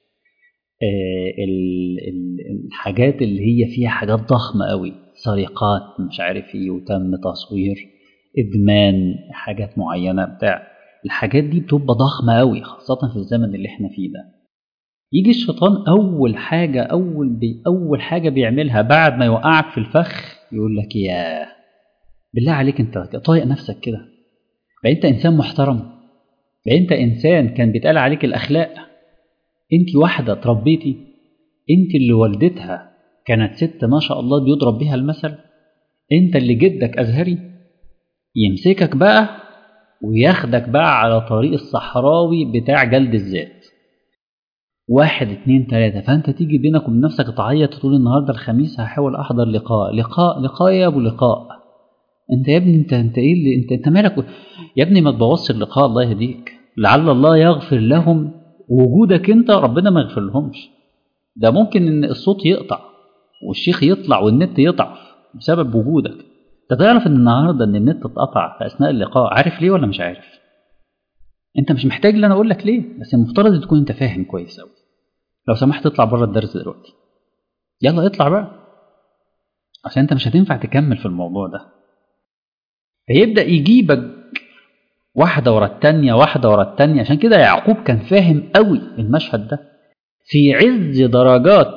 الحاجات اللي هي فيها حاجات ضخمة قوي سرقات مش عارف ايه وتم تصوير ادمان حاجات معينه بتاع الحاجات دي بتبقى ضخمه قوي خاصه في الزمن اللي احنا فيه ده يجي الشيطان اول حاجه اول بي اول حاجه بيعملها بعد ما يوقعك في الفخ يقول لك يا بالله عليك انت طايق نفسك كده بقى انت انسان محترم بقى انت انسان كان بيتقال عليك الاخلاق انت واحده تربيتي انت اللي والدتها كانت ست ما شاء الله بيضرب بيها المثل انت اللي جدك ازهري يمسكك بقى وياخدك بقى على طريق الصحراوي بتاع جلد الذات واحد اتنين تلاتة فانت تيجي بينك وبين نفسك تعيط تقول النهارده الخميس هحاول احضر لقاء لقاء لقاء يا ابو لقاء انت يا ابني انت انت ايه اللي انت انت مالك يا ابني ما تبوظش اللقاء الله يهديك لعل الله يغفر لهم وجودك انت ربنا ما يغفر لهمش ده ممكن ان الصوت يقطع والشيخ يطلع والنت يضعف بسبب وجودك انت تعرف ان النهارده ان النت اتقطع في اثناء اللقاء عارف ليه ولا مش عارف انت مش محتاج ان انا اقول لك ليه بس المفترض تكون انت فاهم كويس قوي لو سمحت اطلع بره الدرس دلوقتي يلا اطلع بقى عشان انت مش هتنفع تكمل في الموضوع ده فيبدأ يجيبك واحدة ورا التانية واحدة ورا التانية عشان كده يعقوب كان فاهم قوي المشهد ده في عز درجات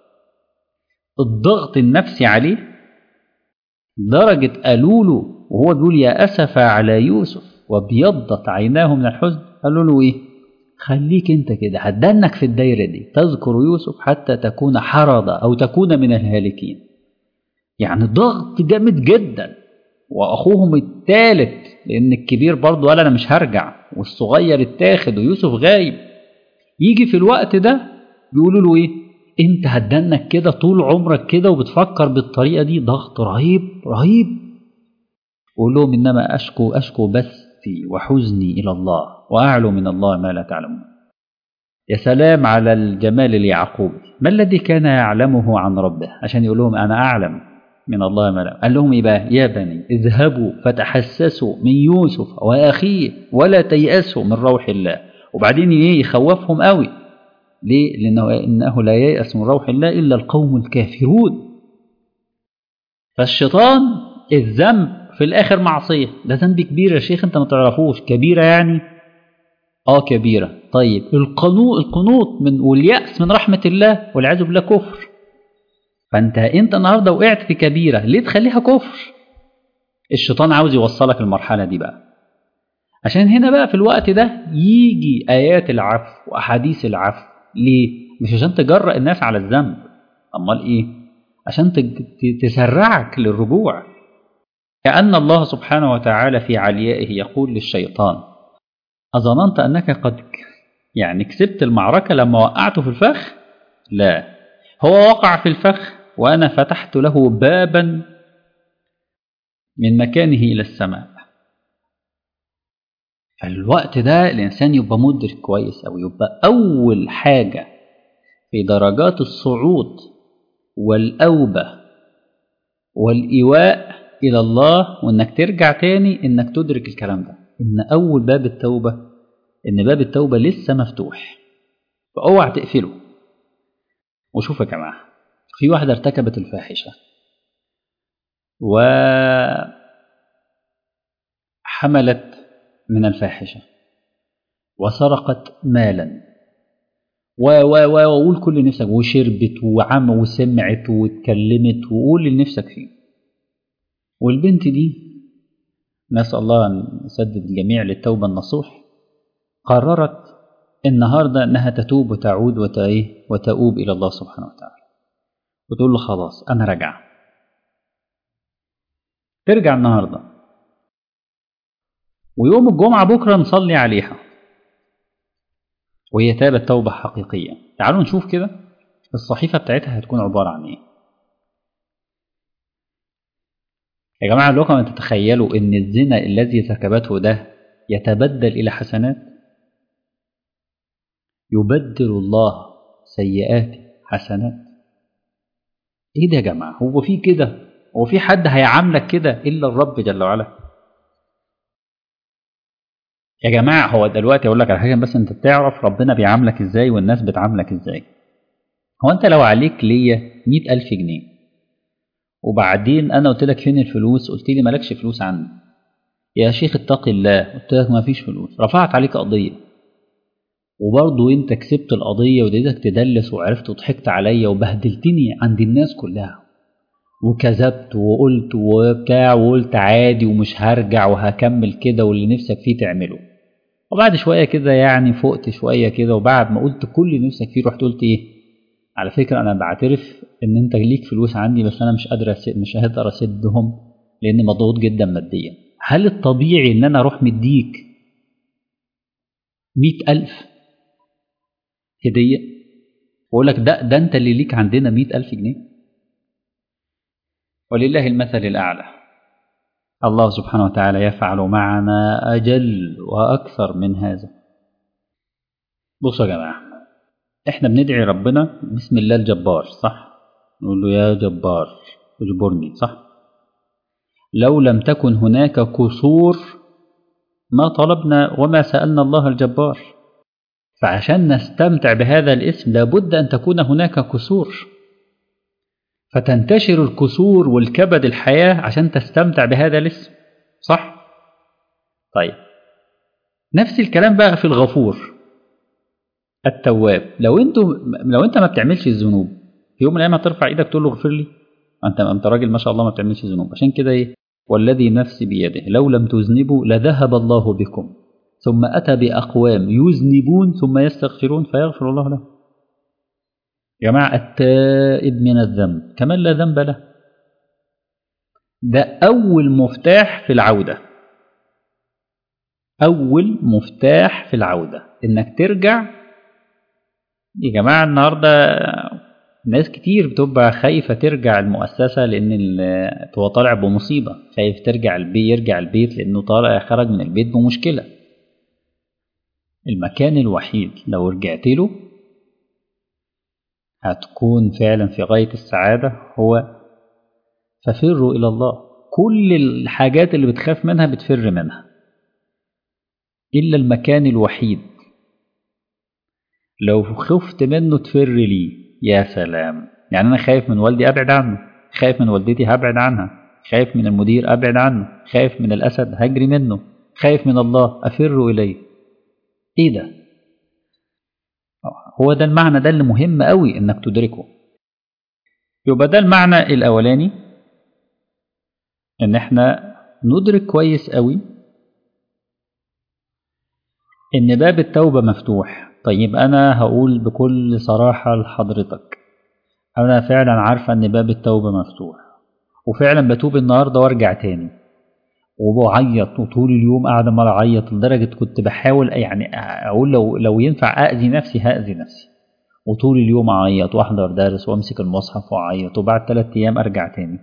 الضغط النفسي عليه درجة قالوا له وهو بيقول يا أسف على يوسف وابيضت عيناه من الحزن قالوا له إيه خليك أنت كده هتدنك في الدايرة دي تذكر يوسف حتى تكون حرضة أو تكون من الهالكين يعني ضغط جامد جدا وأخوهم الثالث لأن الكبير برضه قال أنا مش هرجع والصغير اتاخد ويوسف غايب يجي في الوقت ده بيقولوا له إيه أنت هتدنك كده طول عمرك كده وبتفكر بالطريقة دي ضغط رهيب رهيب قول لهم إنما أشكو أشكو بثي وحزني إلى الله وأعلو من الله ما لا تعلمون يا سلام على الجمال اليعقوبي ما الذي كان يعلمه عن ربه عشان يقول لهم أنا أعلم من الله ما لا قال لهم إيه بقى يا بني اذهبوا فتحسسوا من يوسف وأخيه ولا تيأسوا من روح الله وبعدين إيه يخوفهم قوي ليه لأنه إنه لا ييأس من روح الله إلا القوم الكافرون فالشيطان الذنب في الآخر معصية ده ذنب كبير يا شيخ أنت ما تعرفوش كبيرة يعني آه كبيرة طيب القنوط القنوط من واليأس من رحمة الله والعياذ بالله كفر فأنت أنت النهاردة وقعت في كبيرة ليه تخليها كفر الشيطان عاوز يوصلك المرحلة دي بقى عشان هنا بقى في الوقت ده يجي آيات العفو وأحاديث العفو ليه؟ مش عشان تجرأ الناس على الذنب أمال إيه؟ عشان تسرعك للرجوع كأن الله سبحانه وتعالى في عليائه يقول للشيطان أظننت أنك قد يعني كسبت المعركة لما وقعته في الفخ لا هو وقع في الفخ وأنا فتحت له بابا من مكانه إلى السماء فالوقت ده الإنسان يبقى مدرك كويس أو يبقى أول حاجة في درجات الصعود والأوبة والإيواء إلى الله وإنك ترجع تاني إنك تدرك الكلام ده إن أول باب التوبة إن باب التوبة لسه مفتوح فأوعى تقفله وشوف يا جماعة في واحدة ارتكبت الفاحشة وحملت من الفاحشة وسرقت مالا وقول كل نفسك وشربت وعم وسمعت واتكلمت وقول اللي نفسك فيه والبنت دي نسأل الله أن يسدد الجميع للتوبة النصوح قررت النهاردة أنها تتوب وتعود وتؤوب إلى الله سبحانه وتعالى وتقول له خلاص أنا راجعة ترجع النهاردة ويوم الجمعة بكرة نصلي عليها وهي تابت توبة حقيقية تعالوا نشوف كده الصحيفة بتاعتها هتكون عبارة عن إيه يا جماعة لكم أن تتخيلوا أن الزنا الذي ارتكبته ده يتبدل إلى حسنات يبدل الله سيئات حسنات ايه ده يا جماعة هو في كده هو في حد هيعاملك كده إلا الرب جل وعلا يا جماعة هو دلوقتي أقول لك على حاجة بس أنت تعرف ربنا بيعاملك إزاي والناس بتعاملك إزاي هو أنت لو عليك ليا مئة ألف جنيه وبعدين أنا قلت لك فين الفلوس قلت لي مالكش فلوس عندي يا شيخ اتقي الله قلت لك ما فيش فلوس رفعت عليك قضية وبرضه انت كسبت القضية وديتك تدلس وعرفت وضحكت عليا وبهدلتني عند الناس كلها وكذبت وقلت وبتاع وقلت عادي ومش هرجع وهكمل كده واللي نفسك فيه تعمله وبعد شوية كده يعني فقت شوية كده وبعد ما قلت كل اللي نفسك فيه رحت قلت ايه على فكرة أنا بعترف إن أنت ليك فلوس عندي بس أنا مش قادر أسد مش هقدر أسدهم لأني مضغوط جدا ماديا هل الطبيعي إن أنا أروح مديك مئة ألف هدية وأقول لك ده ده أنت اللي ليك عندنا مئة ألف جنيه ولله المثل الأعلى الله سبحانه وتعالى يفعل معنا أجل وأكثر من هذا بصوا يا جماعة احنا بندعي ربنا بسم الله الجبار صح نقول له يا جبار اجبرني صح لو لم تكن هناك كسور ما طلبنا وما سألنا الله الجبار فعشان نستمتع بهذا الاسم لابد أن تكون هناك كسور فتنتشر الكسور والكبد الحياة عشان تستمتع بهذا الاسم صح؟ طيب نفس الكلام بقى في الغفور التواب لو انت لو انت ما بتعملش الذنوب في يوم من الايام هترفع ايدك تقول له اغفر لي انت انت راجل ما شاء الله ما بتعملش ذنوب عشان كده ايه والذي نفسي بيده لو لم تذنبوا لذهب الله بكم ثم اتى باقوام يذنبون ثم يستغفرون فيغفر الله لهم يا جماعه التائب من الذنب كمان لا ذنب له ده اول مفتاح في العوده اول مفتاح في العوده انك ترجع يا جماعه النهارده ناس كتير بتبقى خايفة ترجع المؤسسة لأن هو طالع بمصيبة خايف ترجع البيت يرجع البيت لأنه طالع خرج من البيت بمشكلة المكان الوحيد لو رجعت له هتكون فعلا في غاية السعادة هو ففروا إلى الله كل الحاجات اللي بتخاف منها بتفر منها إلا المكان الوحيد لو خفت منه تفر ليه يا سلام يعني أنا خايف من والدي أبعد عنه خايف من والدتي هبعد عنها خايف من المدير أبعد عنه خايف من الأسد هجري منه خايف من الله أفر إليه إيه ده هو ده المعنى ده اللي مهم قوي إنك تدركه يبقى ده المعنى الأولاني إن إحنا ندرك كويس قوي إن باب التوبة مفتوح طيب أنا هقول بكل صراحة لحضرتك أنا فعلا عارفة إن باب التوبة مفتوح وفعلا بتوب النهاردة وأرجع تاني وبعيط وطول اليوم قاعد عمال أعيط لدرجة كنت بحاول يعني أقول لو لو ينفع أذي نفسي هأذي نفسي وطول اليوم أعيط وأحضر درس وأمسك المصحف وأعيط وبعد ثلاث أيام أرجع تاني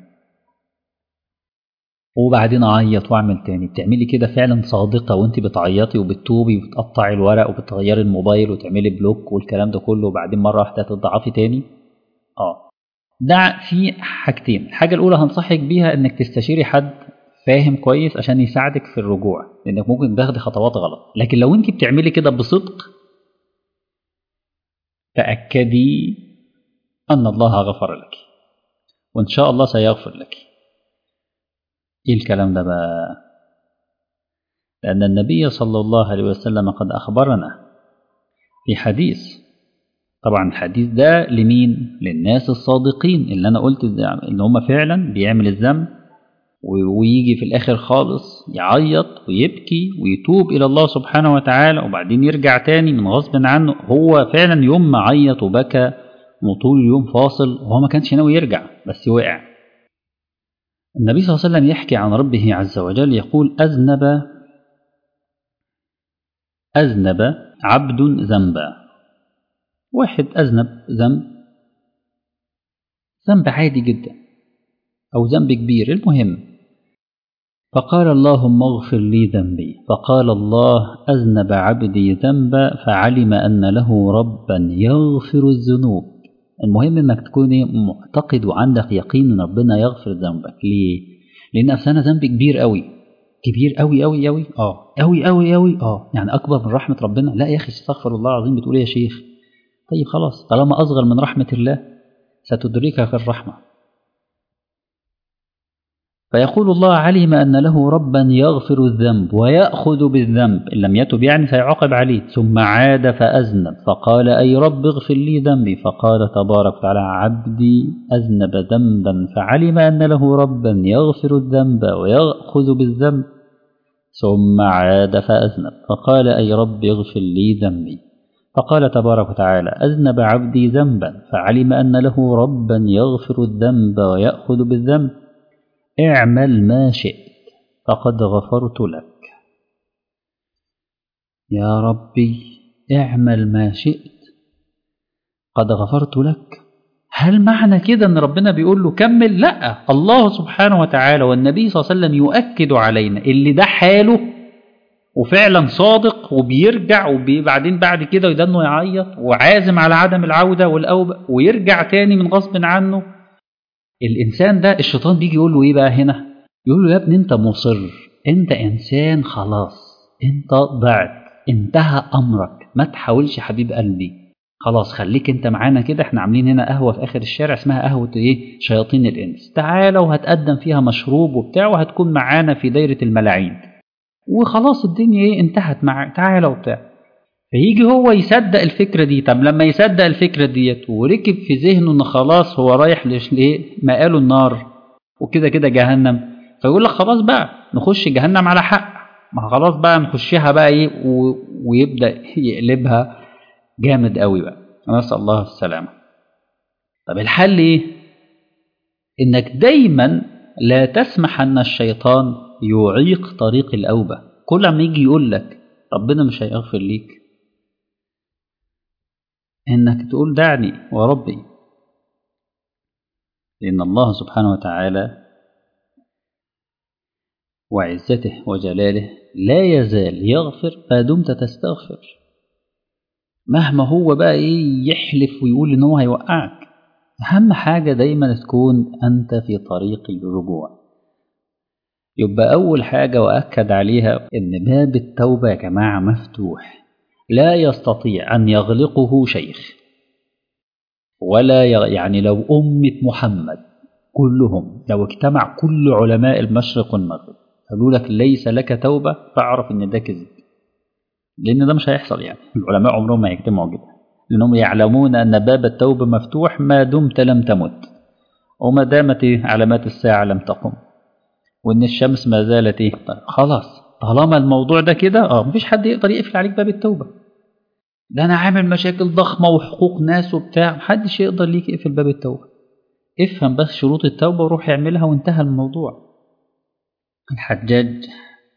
وبعدين اعيط واعمل تاني بتعملي كده فعلا صادقه وانت بتعيطي وبتتوبي وبتقطعي الورق وبتغيري الموبايل وتعملي بلوك والكلام ده كله وبعدين مره واحده تضعفي تاني اه ده في حاجتين الحاجه الاولى هنصحك بيها انك تستشيري حد فاهم كويس عشان يساعدك في الرجوع لانك ممكن تاخدي خطوات غلط لكن لو انت بتعملي كده بصدق تاكدي ان الله غفر لك وان شاء الله سيغفر لك ايه الكلام ده بقى لأن النبي صلى الله عليه وسلم قد أخبرنا في حديث طبعا الحديث ده لمين للناس الصادقين اللي أنا قلت إن هم فعلا بيعمل الذنب ويجي في الآخر خالص يعيط ويبكي ويتوب إلى الله سبحانه وتعالى وبعدين يرجع تاني من غصب عنه هو فعلا يوم ما عيط وبكى وطول اليوم فاصل وهو ما كانش ناوي يرجع بس وقع النبي صلى الله عليه وسلم يحكي عن ربه عز وجل يقول أذنب أذنب عبد ذنبا واحد أذنب ذنب ذنب عادي جدا أو ذنب كبير المهم فقال اللهم اغفر لي ذنبي فقال الله أذنب عبدي ذنبا فعلم أن له ربا يغفر الذنوب المهم انك تكون معتقد وعندك يقين ان ربنا يغفر ذنبك ليه لان اصل انا ذنبي كبير قوي كبير قوي قوي قوي اه قوي قوي قوي اه يعني اكبر من رحمه ربنا لا يا اخي استغفر الله العظيم بتقول يا شيخ طيب خلاص طالما اصغر من رحمه الله ستدركك الرحمه فيقول الله علم أن له ربا يغفر الذنب ويأخذ بالذنب إن لم يتب يعني سيعاقب عليه ثم عاد فأذنب فقال أي رب اغفر لي ذنبي فقال تبارك وتعالى عبدي أذنب ذنبا فعلم أن له ربا يغفر الذنب ويأخذ بالذنب ثم عاد فأذنب فقال أي رب اغفر لي ذنبي فقال تبارك وتعالى أذنب عبدي ذنبا فعلم أن له ربا يغفر الذنب ويأخذ بالذنب اعمل ما شئت فقد غفرت لك يا ربي اعمل ما شئت قد غفرت لك هل معنى كده ان ربنا بيقول له كمل لا الله سبحانه وتعالى والنبي صلى الله عليه وسلم يؤكد علينا اللي ده حاله وفعلا صادق وبيرجع وبعدين بعد كده يدنه يعيط وعازم على عدم العودة والأوبة ويرجع تاني من غصب عنه الإنسان ده الشيطان بيجي يقول له إيه بقى هنا يقول له يا ابني أنت مصر أنت إنسان خلاص أنت ضعت انتهى أمرك ما تحاولش حبيب قلبي خلاص خليك انت معانا كده احنا عاملين هنا قهوه في اخر الشارع اسمها قهوه ايه شياطين الانس تعالى وهتقدم فيها مشروب وبتاع وهتكون معانا في دايره الملاعين وخلاص الدنيا ايه انتهت مع تعالى وبتاع فيجي هو يصدق الفكره دي طب لما يصدق الفكره ديت وركب في ذهنه ان خلاص هو رايح ليه مقاله النار وكده كده جهنم فيقول لك خلاص بقى نخش جهنم على حق ما خلاص بقى نخشها بقى ايه و... ويبدا يقلبها جامد قوي بقى نسال الله السلامه طب الحل ايه انك دايما لا تسمح ان الشيطان يعيق طريق الاوبه كل ما يجي يقول لك ربنا مش هيغفر ليك انك تقول دعني وربي لان الله سبحانه وتعالى وعزته وجلاله لا يزال يغفر ما دمت تستغفر مهما هو بقى ايه يحلف ويقول ان هو هيوقعك اهم حاجه دايما تكون انت في طريق الرجوع يبقى اول حاجه واكد عليها ان باب التوبه يا جماعه مفتوح لا يستطيع ان يغلقه شيخ ولا يعني لو امه محمد كلهم لو اجتمع كل علماء المشرق والمغرب قالوا لك ليس لك توبة فاعرف ان ده كذب لان ده مش هيحصل يعني العلماء عمرهم ما يجتمعوا كده لانهم يعلمون ان باب التوبة مفتوح ما دمت لم تمت وما دامت علامات الساعة لم تقم وان الشمس ما زالت ايه طيب خلاص طالما الموضوع ده كده اه مفيش حد يقدر يقفل عليك باب التوبة ده انا عامل مشاكل ضخمة وحقوق ناس وبتاع محدش يقدر ليك يقفل باب التوبة افهم بس شروط التوبة وروح اعملها وانتهى الموضوع الحجاج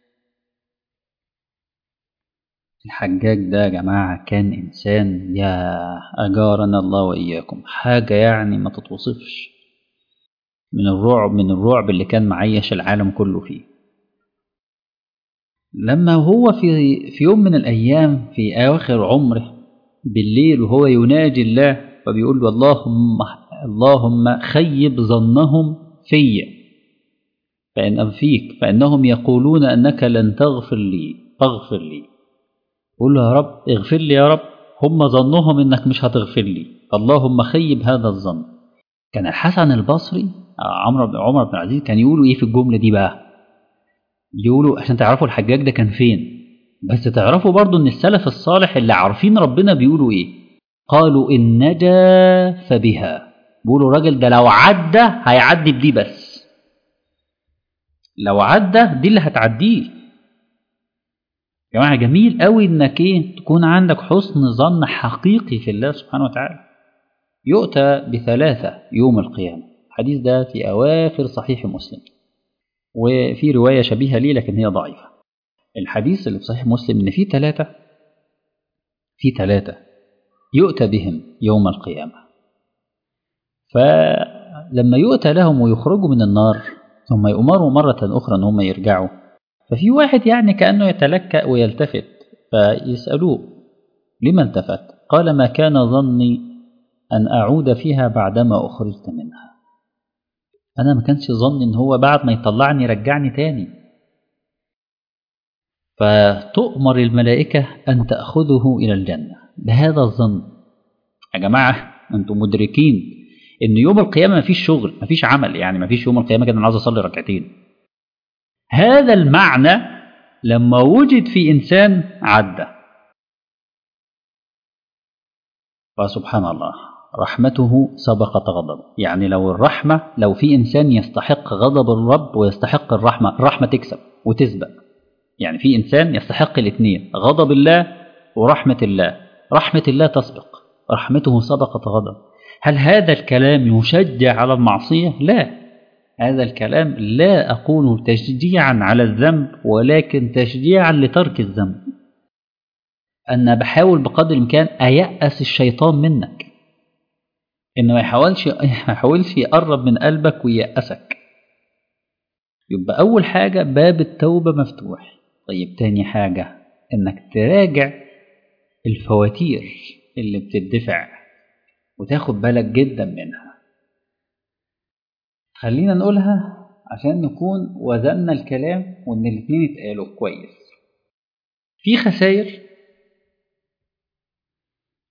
الحجاج ده يا جماعة كان إنسان يا أجارنا الله وإياكم حاجة يعني ما تتوصفش من الرعب من الرعب اللي كان معيش العالم كله فيه لما هو في في يوم من الأيام في أواخر عمره بالليل وهو يناجي الله فبيقول له اللهم اللهم خيب ظنهم فيّ فإن فيك فإنهم يقولون أنك لن تغفر لي فاغفر لي قول له يا رب اغفر لي يا رب هم ظنهم أنك مش هتغفر لي اللهم خيب هذا الظن كان الحسن البصري عمر بن عمر بن العزيز كان يقولوا ايه في الجملة دي بقى يقولوا عشان تعرفوا الحجاج ده كان فين بس تعرفوا برضو ان السلف الصالح اللي عارفين ربنا بيقولوا ايه قالوا ان نجا فبها بيقولوا الراجل ده لو عدى هيعدي بدي بس لو عدى دي اللي هتعديه يا جماعه جميل قوي انك ايه تكون عندك حسن ظن حقيقي في الله سبحانه وتعالى يؤتى بثلاثه يوم القيامه الحديث ده في اواخر صحيح مسلم وفي روايه شبيهه ليه لكن هي ضعيفه الحديث اللي في صحيح مسلم ان في ثلاثه في ثلاثه يؤتى بهم يوم القيامه فلما يؤتى لهم ويخرجوا من النار ثم يؤمروا مرة أخرى أن هم يرجعوا ففي واحد يعني كأنه يتلكأ ويلتفت فيسألوه لما التفت قال ما كان ظني أن أعود فيها بعدما أخرجت منها أنا ما كانش ظني أن هو بعد ما يطلعني يرجعني تاني فتؤمر الملائكة أن تأخذه إلى الجنة بهذا الظن يا جماعة أنتم مدركين ان يوم القيامه مفيش شغل مفيش عمل يعني مفيش يوم القيامه كده انا عاوز اصلي ركعتين هذا المعنى لما وجد في انسان عدى فسبحان الله رحمته سبقت غضبه يعني لو الرحمه لو في انسان يستحق غضب الرب ويستحق الرحمه الرحمه تكسب وتسبق يعني في انسان يستحق الاثنين غضب الله ورحمه الله رحمه الله تسبق رحمته سبقت غضب هل هذا الكلام يشجع على المعصية؟ لا هذا الكلام لا أقول تشجيعا على الذنب ولكن تشجيعا لترك الذنب أنا بحاول بقدر الإمكان أيأس الشيطان منك إنه ما يحاولش ما يحاولش يقرب من قلبك وييأسك يبقى أول حاجة باب التوبة مفتوح طيب تاني حاجة إنك تراجع الفواتير اللي بتدفع وتاخد بالك جدا منها خلينا نقولها عشان نكون وزننا الكلام وان الاتنين يتقالوا كويس في خسائر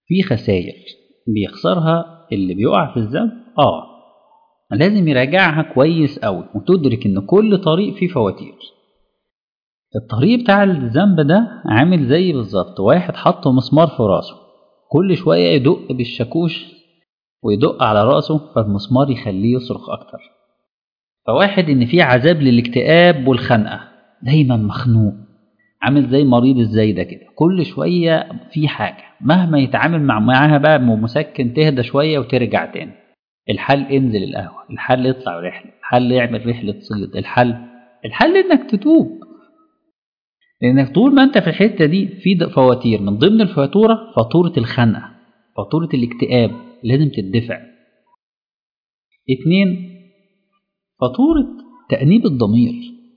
في خسائر بيخسرها اللي بيقع في الذنب اه لازم يراجعها كويس قوي وتدرك ان كل طريق فيه فواتير الطريق بتاع الذنب ده عامل زي بالظبط واحد حط مسمار في راسه كل شوية يدق بالشاكوش ويدق على راسه فالمسمار يخليه يصرخ أكتر فواحد إن في عذاب للاكتئاب والخنقة دايما مخنوق عامل زي مريض الزايدة كده كل شوية في حاجة مهما يتعامل مع معاها بقى مسكن تهدى شوية وترجع تاني الحل انزل القهوة الحل اطلع رحلة الحل اعمل رحلة صيد الحل الحل انك تتوب لانك طول ما انت في الحته دي في فواتير من ضمن الفاتوره فاتوره الخنقه فاتوره الاكتئاب لازم تدفع اتنين فاتوره تانيب الضمير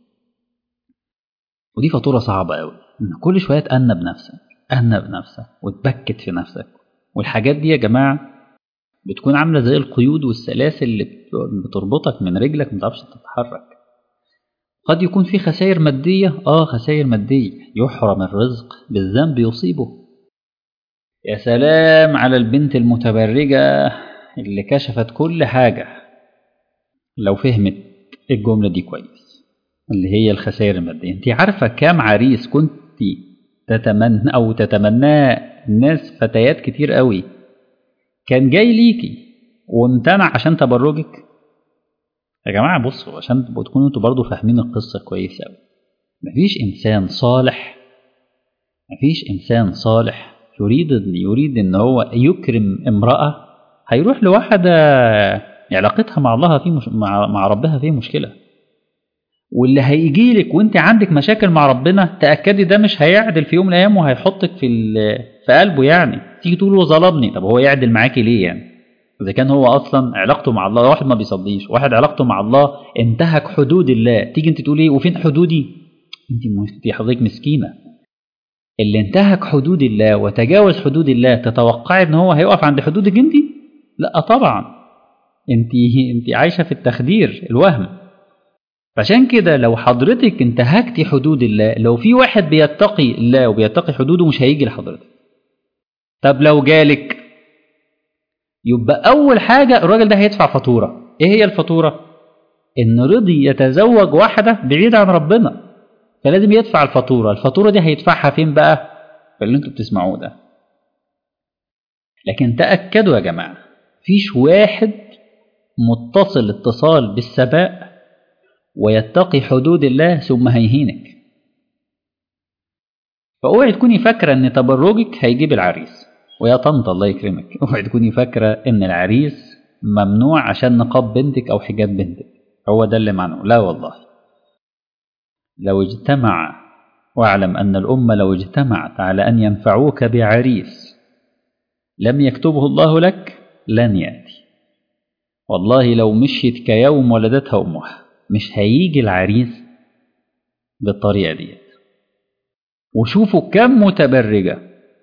ودي فاتوره صعبه قوي ان كل شويه تانب نفسك انب نفسك وتبكت في نفسك والحاجات دي يا جماعه بتكون عامله زي القيود والسلاسل اللي بتربطك من رجلك ما تعرفش تتحرك قد يكون في خسائر مادية آه خسائر مادية يحرم الرزق بالذنب يصيبه يا سلام على البنت المتبرجة اللي كشفت كل حاجة لو فهمت الجملة دي كويس اللي هي الخسائر المادية انت عارفة كام عريس كنت تتمنى أو تتمناه ناس فتيات كتير قوي كان جاي ليكي وامتنع عشان تبرجك يا جماعة بصوا عشان تكونوا انتوا برضو فاهمين القصة كويس أوي مفيش إنسان صالح مفيش إنسان صالح يريد يريد إن هو يكرم امرأة هيروح لواحدة علاقتها مع الله في مش... مع... مع ربها فيه مشكلة واللي هيجي لك وانت عندك مشاكل مع ربنا تأكدي ده مش هيعدل في يوم من الأيام وهيحطك في ال... في قلبه يعني تيجي تقول هو ظلمني طب هو يعدل معاكي ليه يعني إذا كان هو أصلا علاقته مع الله واحد ما بيصليش واحد علاقته مع الله انتهك حدود الله تيجي أنت تقولي وفين حدودي أنت أنت حضرتك مسكينة اللي انتهك حدود الله وتجاوز حدود الله تتوقعي ان هو هيقف عند حدودك انت لا طبعا انت انت عايشه في التخدير الوهم فعشان كده لو حضرتك انتهكتي حدود الله لو في واحد بيتقي الله وبيتقي حدوده مش هيجي لحضرتك طب لو جالك يبقى أول حاجة الراجل ده هيدفع فاتورة إيه هي الفاتورة؟ إن رضي يتزوج واحدة بعيدة عن ربنا فلازم يدفع الفاتورة الفاتورة دي هيدفعها فين بقى؟ في اللي انتوا بتسمعوه ده لكن تأكدوا يا جماعة فيش واحد متصل اتصال بالسباء ويتقي حدود الله ثم هيهينك فاوعي تكوني فاكرة ان تبرجك هيجيب العريس ويا طنط الله يكرمك اوعي تكوني فاكرة ان العريس ممنوع عشان نقاب بنتك او حجاب بنتك هو ده اللي معناه لا والله لو اجتمع واعلم ان الامه لو اجتمعت على ان ينفعوك بعريس لم يكتبه الله لك لن ياتي والله لو مشيت كيوم ولدتها امها مش هيجي العريس بالطريقه ديت وشوفوا كم متبرجه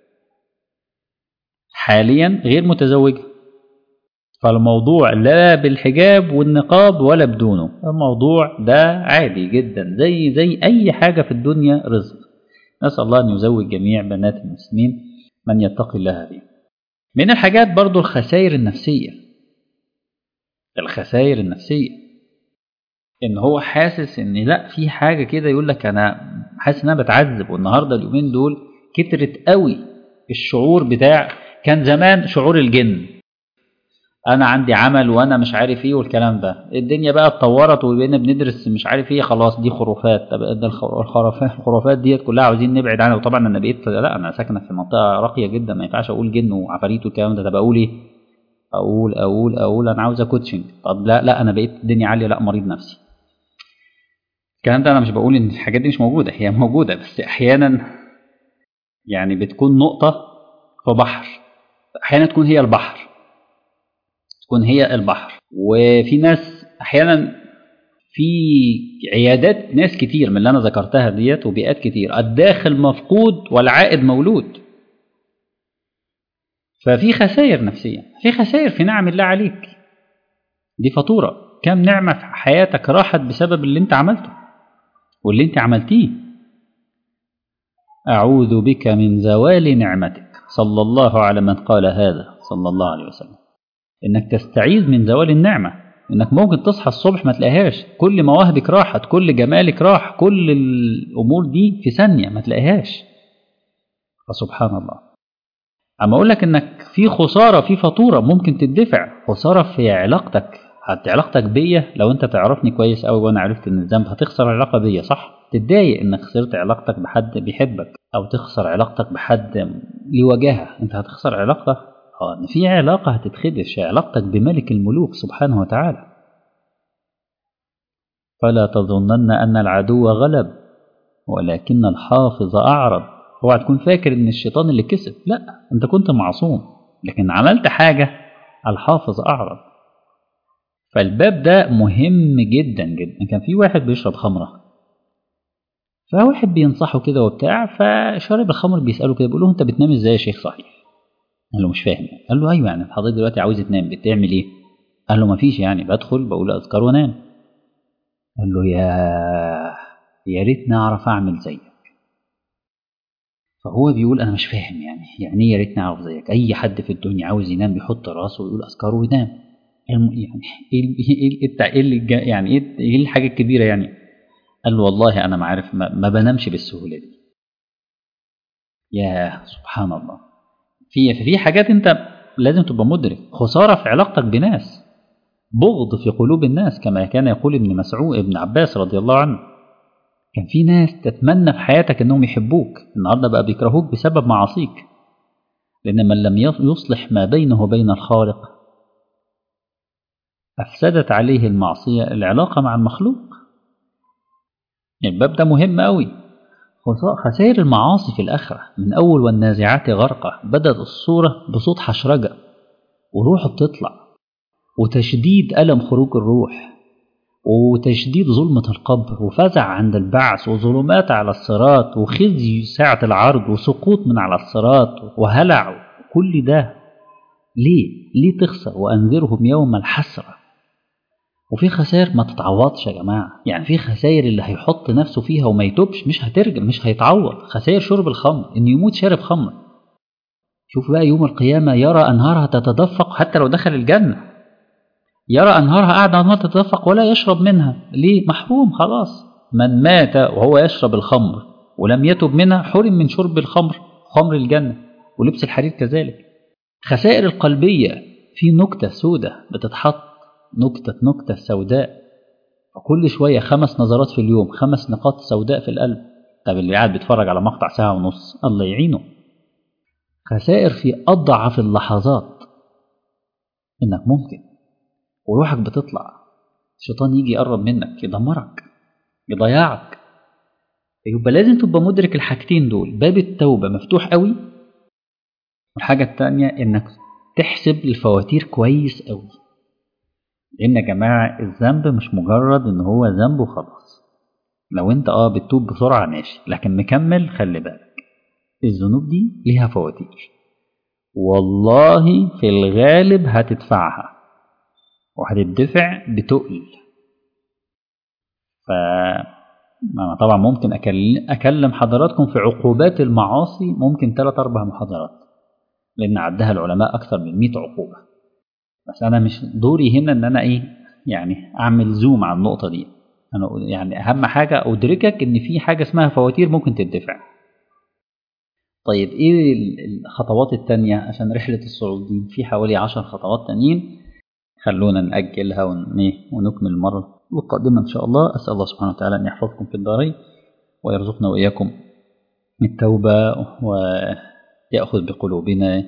حاليا غير متزوجة فالموضوع لا بالحجاب والنقاب ولا بدونه الموضوع ده عادي جدا زي زي أي حاجة في الدنيا رزق نسأل الله أن يزوج جميع بنات المسلمين من يتقي الله به من الحاجات برضو الخسائر النفسية الخسائر النفسية ان هو حاسس ان لا في حاجة كده يقول لك انا حاسس ان انا بتعذب والنهاردة اليومين دول كترت قوي الشعور بتاع كان زمان شعور الجن انا عندي عمل وانا مش عارف ايه والكلام ده الدنيا بقى اتطورت وبقينا بندرس مش عارف ايه خلاص دي خرافات طب ده الخرافات الخرافات ديت كلها عاوزين نبعد عنها وطبعا انا بقيت لا انا ساكنه في منطقه راقيه جدا ما ينفعش اقول جن وعفاريت والكلام ده طب اقول ايه اقول اقول اقول انا عاوزه كوتشنج طب لا لا انا بقيت الدنيا عاليه لا مريض نفسي الكلام ده انا مش بقول ان الحاجات دي مش موجوده هي موجوده بس احيانا يعني بتكون نقطه في بحر احيانا تكون هي البحر تكون هي البحر وفي ناس احيانا في عيادات ناس كتير من اللي انا ذكرتها ديت وبيئات كتير الداخل مفقود والعائد مولود ففي خسائر نفسيه في خسائر في نعم الله عليك دي فاتوره كم نعمه في حياتك راحت بسبب اللي انت عملته واللي انت عملتيه اعوذ بك من زوال نعمتك صلى الله على من قال هذا صلى الله عليه وسلم إنك تستعيذ من زوال النعمة إنك ممكن تصحى الصبح ما تلاقيهاش كل مواهبك راحت كل جمالك راح كل الأمور دي في ثانية ما تلاقيهاش فسبحان الله أما أقول لك إنك في خسارة في فاتورة ممكن تدفع خسارة في علاقتك علاقتك بيا لو أنت تعرفني كويس أوي وأنا عرفت إن الذنب هتخسر علاقة بيا صح؟ تتضايق إنك خسرت علاقتك بحد بيحبك أو تخسر علاقتك بحد ليه وجاهة أنت هتخسر علاقة اه إن في علاقة هتتخدش علاقتك بملك الملوك سبحانه وتعالى فلا تظنن أن العدو غلب ولكن الحافظ أعرض اوعى تكون فاكر ان الشيطان اللي كسب لا انت كنت معصوم لكن عملت حاجة الحافظ أعرض فالباب ده مهم جدا جدا كان في واحد بيشرب خمرة فواحد بينصحه كده وبتاع فشارب الخمر بيسأله كده بيقول له انت بتنام ازاي يا شيخ صحيح قال له مش فاهم قال له ايوه يعني حضرتك دلوقتي عاوز تنام بتعمل ايه قال له مفيش يعني بدخل بقول اذكار وانام قال له يا يا ريتني اعرف اعمل زيك فهو بيقول انا مش فاهم يعني يعني ايه يا ريتني اعرف زيك اي حد في الدنيا عاوز ينام بيحط راسه ويقول اذكاره وينام يعني ايه ايه ايه اللي يعني ايه ايه الحاجه الكبيره يعني قال له والله انا ما عارف ما, ما بنامش بالسهوله دي يا سبحان الله في في حاجات انت لازم تبقى مدرك خساره في علاقتك بناس بغض في قلوب الناس كما كان يقول ابن مسعود ابن عباس رضي الله عنه كان في ناس تتمنى في حياتك انهم يحبوك النهارده بقى بيكرهوك بسبب معاصيك لان من لم يصلح ما بينه وبين الخالق افسدت عليه المعصيه العلاقه مع المخلوق الباب ده مهم قوي خسائر المعاصي في الآخرة من أول والنازعات غرقة بدأت الصورة بصوت حشرجة وروحه بتطلع وتشديد ألم خروج الروح وتشديد ظلمة القبر وفزع عند البعث وظلمات على الصراط وخزي ساعة العرض وسقوط من على الصراط وهلع كل ده ليه؟ ليه تخسر وأنذرهم يوم الحسرة وفي خسائر ما تتعوضش يا جماعة يعني في خسائر اللي هيحط نفسه فيها وما يتوبش مش هترجع مش هيتعوض خسائر شرب الخمر إن يموت شارب خمر شوف بقى يوم القيامة يرى أنهارها تتدفق حتى لو دخل الجنة يرى أنهارها قاعدة أنهار تتدفق ولا يشرب منها ليه محروم خلاص من مات وهو يشرب الخمر ولم يتب منها حرم من شرب الخمر خمر الجنة ولبس الحرير كذلك خسائر القلبية في نكتة سودة بتتحط نكتة نكتة سوداء وكل شوية خمس نظرات في اليوم خمس نقاط سوداء في القلب طب اللي قاعد بيتفرج على مقطع ساعة ونص الله يعينه خسائر في أضعف اللحظات إنك ممكن وروحك بتطلع الشيطان يجي يقرب منك يدمرك يضيعك يبقى لازم تبقى مدرك الحاجتين دول باب التوبة مفتوح قوي والحاجة التانية إنك تحسب الفواتير كويس قوي لان يا جماعه الذنب مش مجرد ان هو ذنب وخلاص لو انت اه بتتوب بسرعه ماشي لكن مكمل خلي بالك الذنوب دي ليها فواتير والله في الغالب هتدفعها وهتدفع بتقل ف أنا طبعا ممكن أكلم, أكلم حضراتكم في عقوبات المعاصي ممكن ثلاث أربع محاضرات لأن عدها العلماء أكثر من 100 عقوبة بس انا مش دوري هنا ان انا ايه يعني اعمل زوم على النقطه دي انا يعني اهم حاجه ادركك ان في حاجه اسمها فواتير ممكن تدفع طيب ايه الخطوات التانية عشان رحلة الصعود دي في حوالي عشر خطوات تانيين خلونا نأجلها ونكمل المرة القادمة إن شاء الله أسأل الله سبحانه وتعالى أن يحفظكم في الدارين ويرزقنا وإياكم التوبة ويأخذ بقلوبنا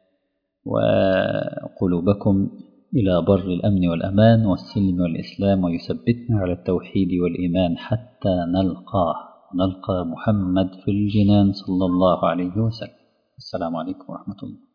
وقلوبكم إلى بر الأمن والأمان والسلم والإسلام ويثبتنا على التوحيد والإيمان حتى نلقاه نلقى محمد في الجنان صلى الله عليه وسلم السلام عليكم ورحمة الله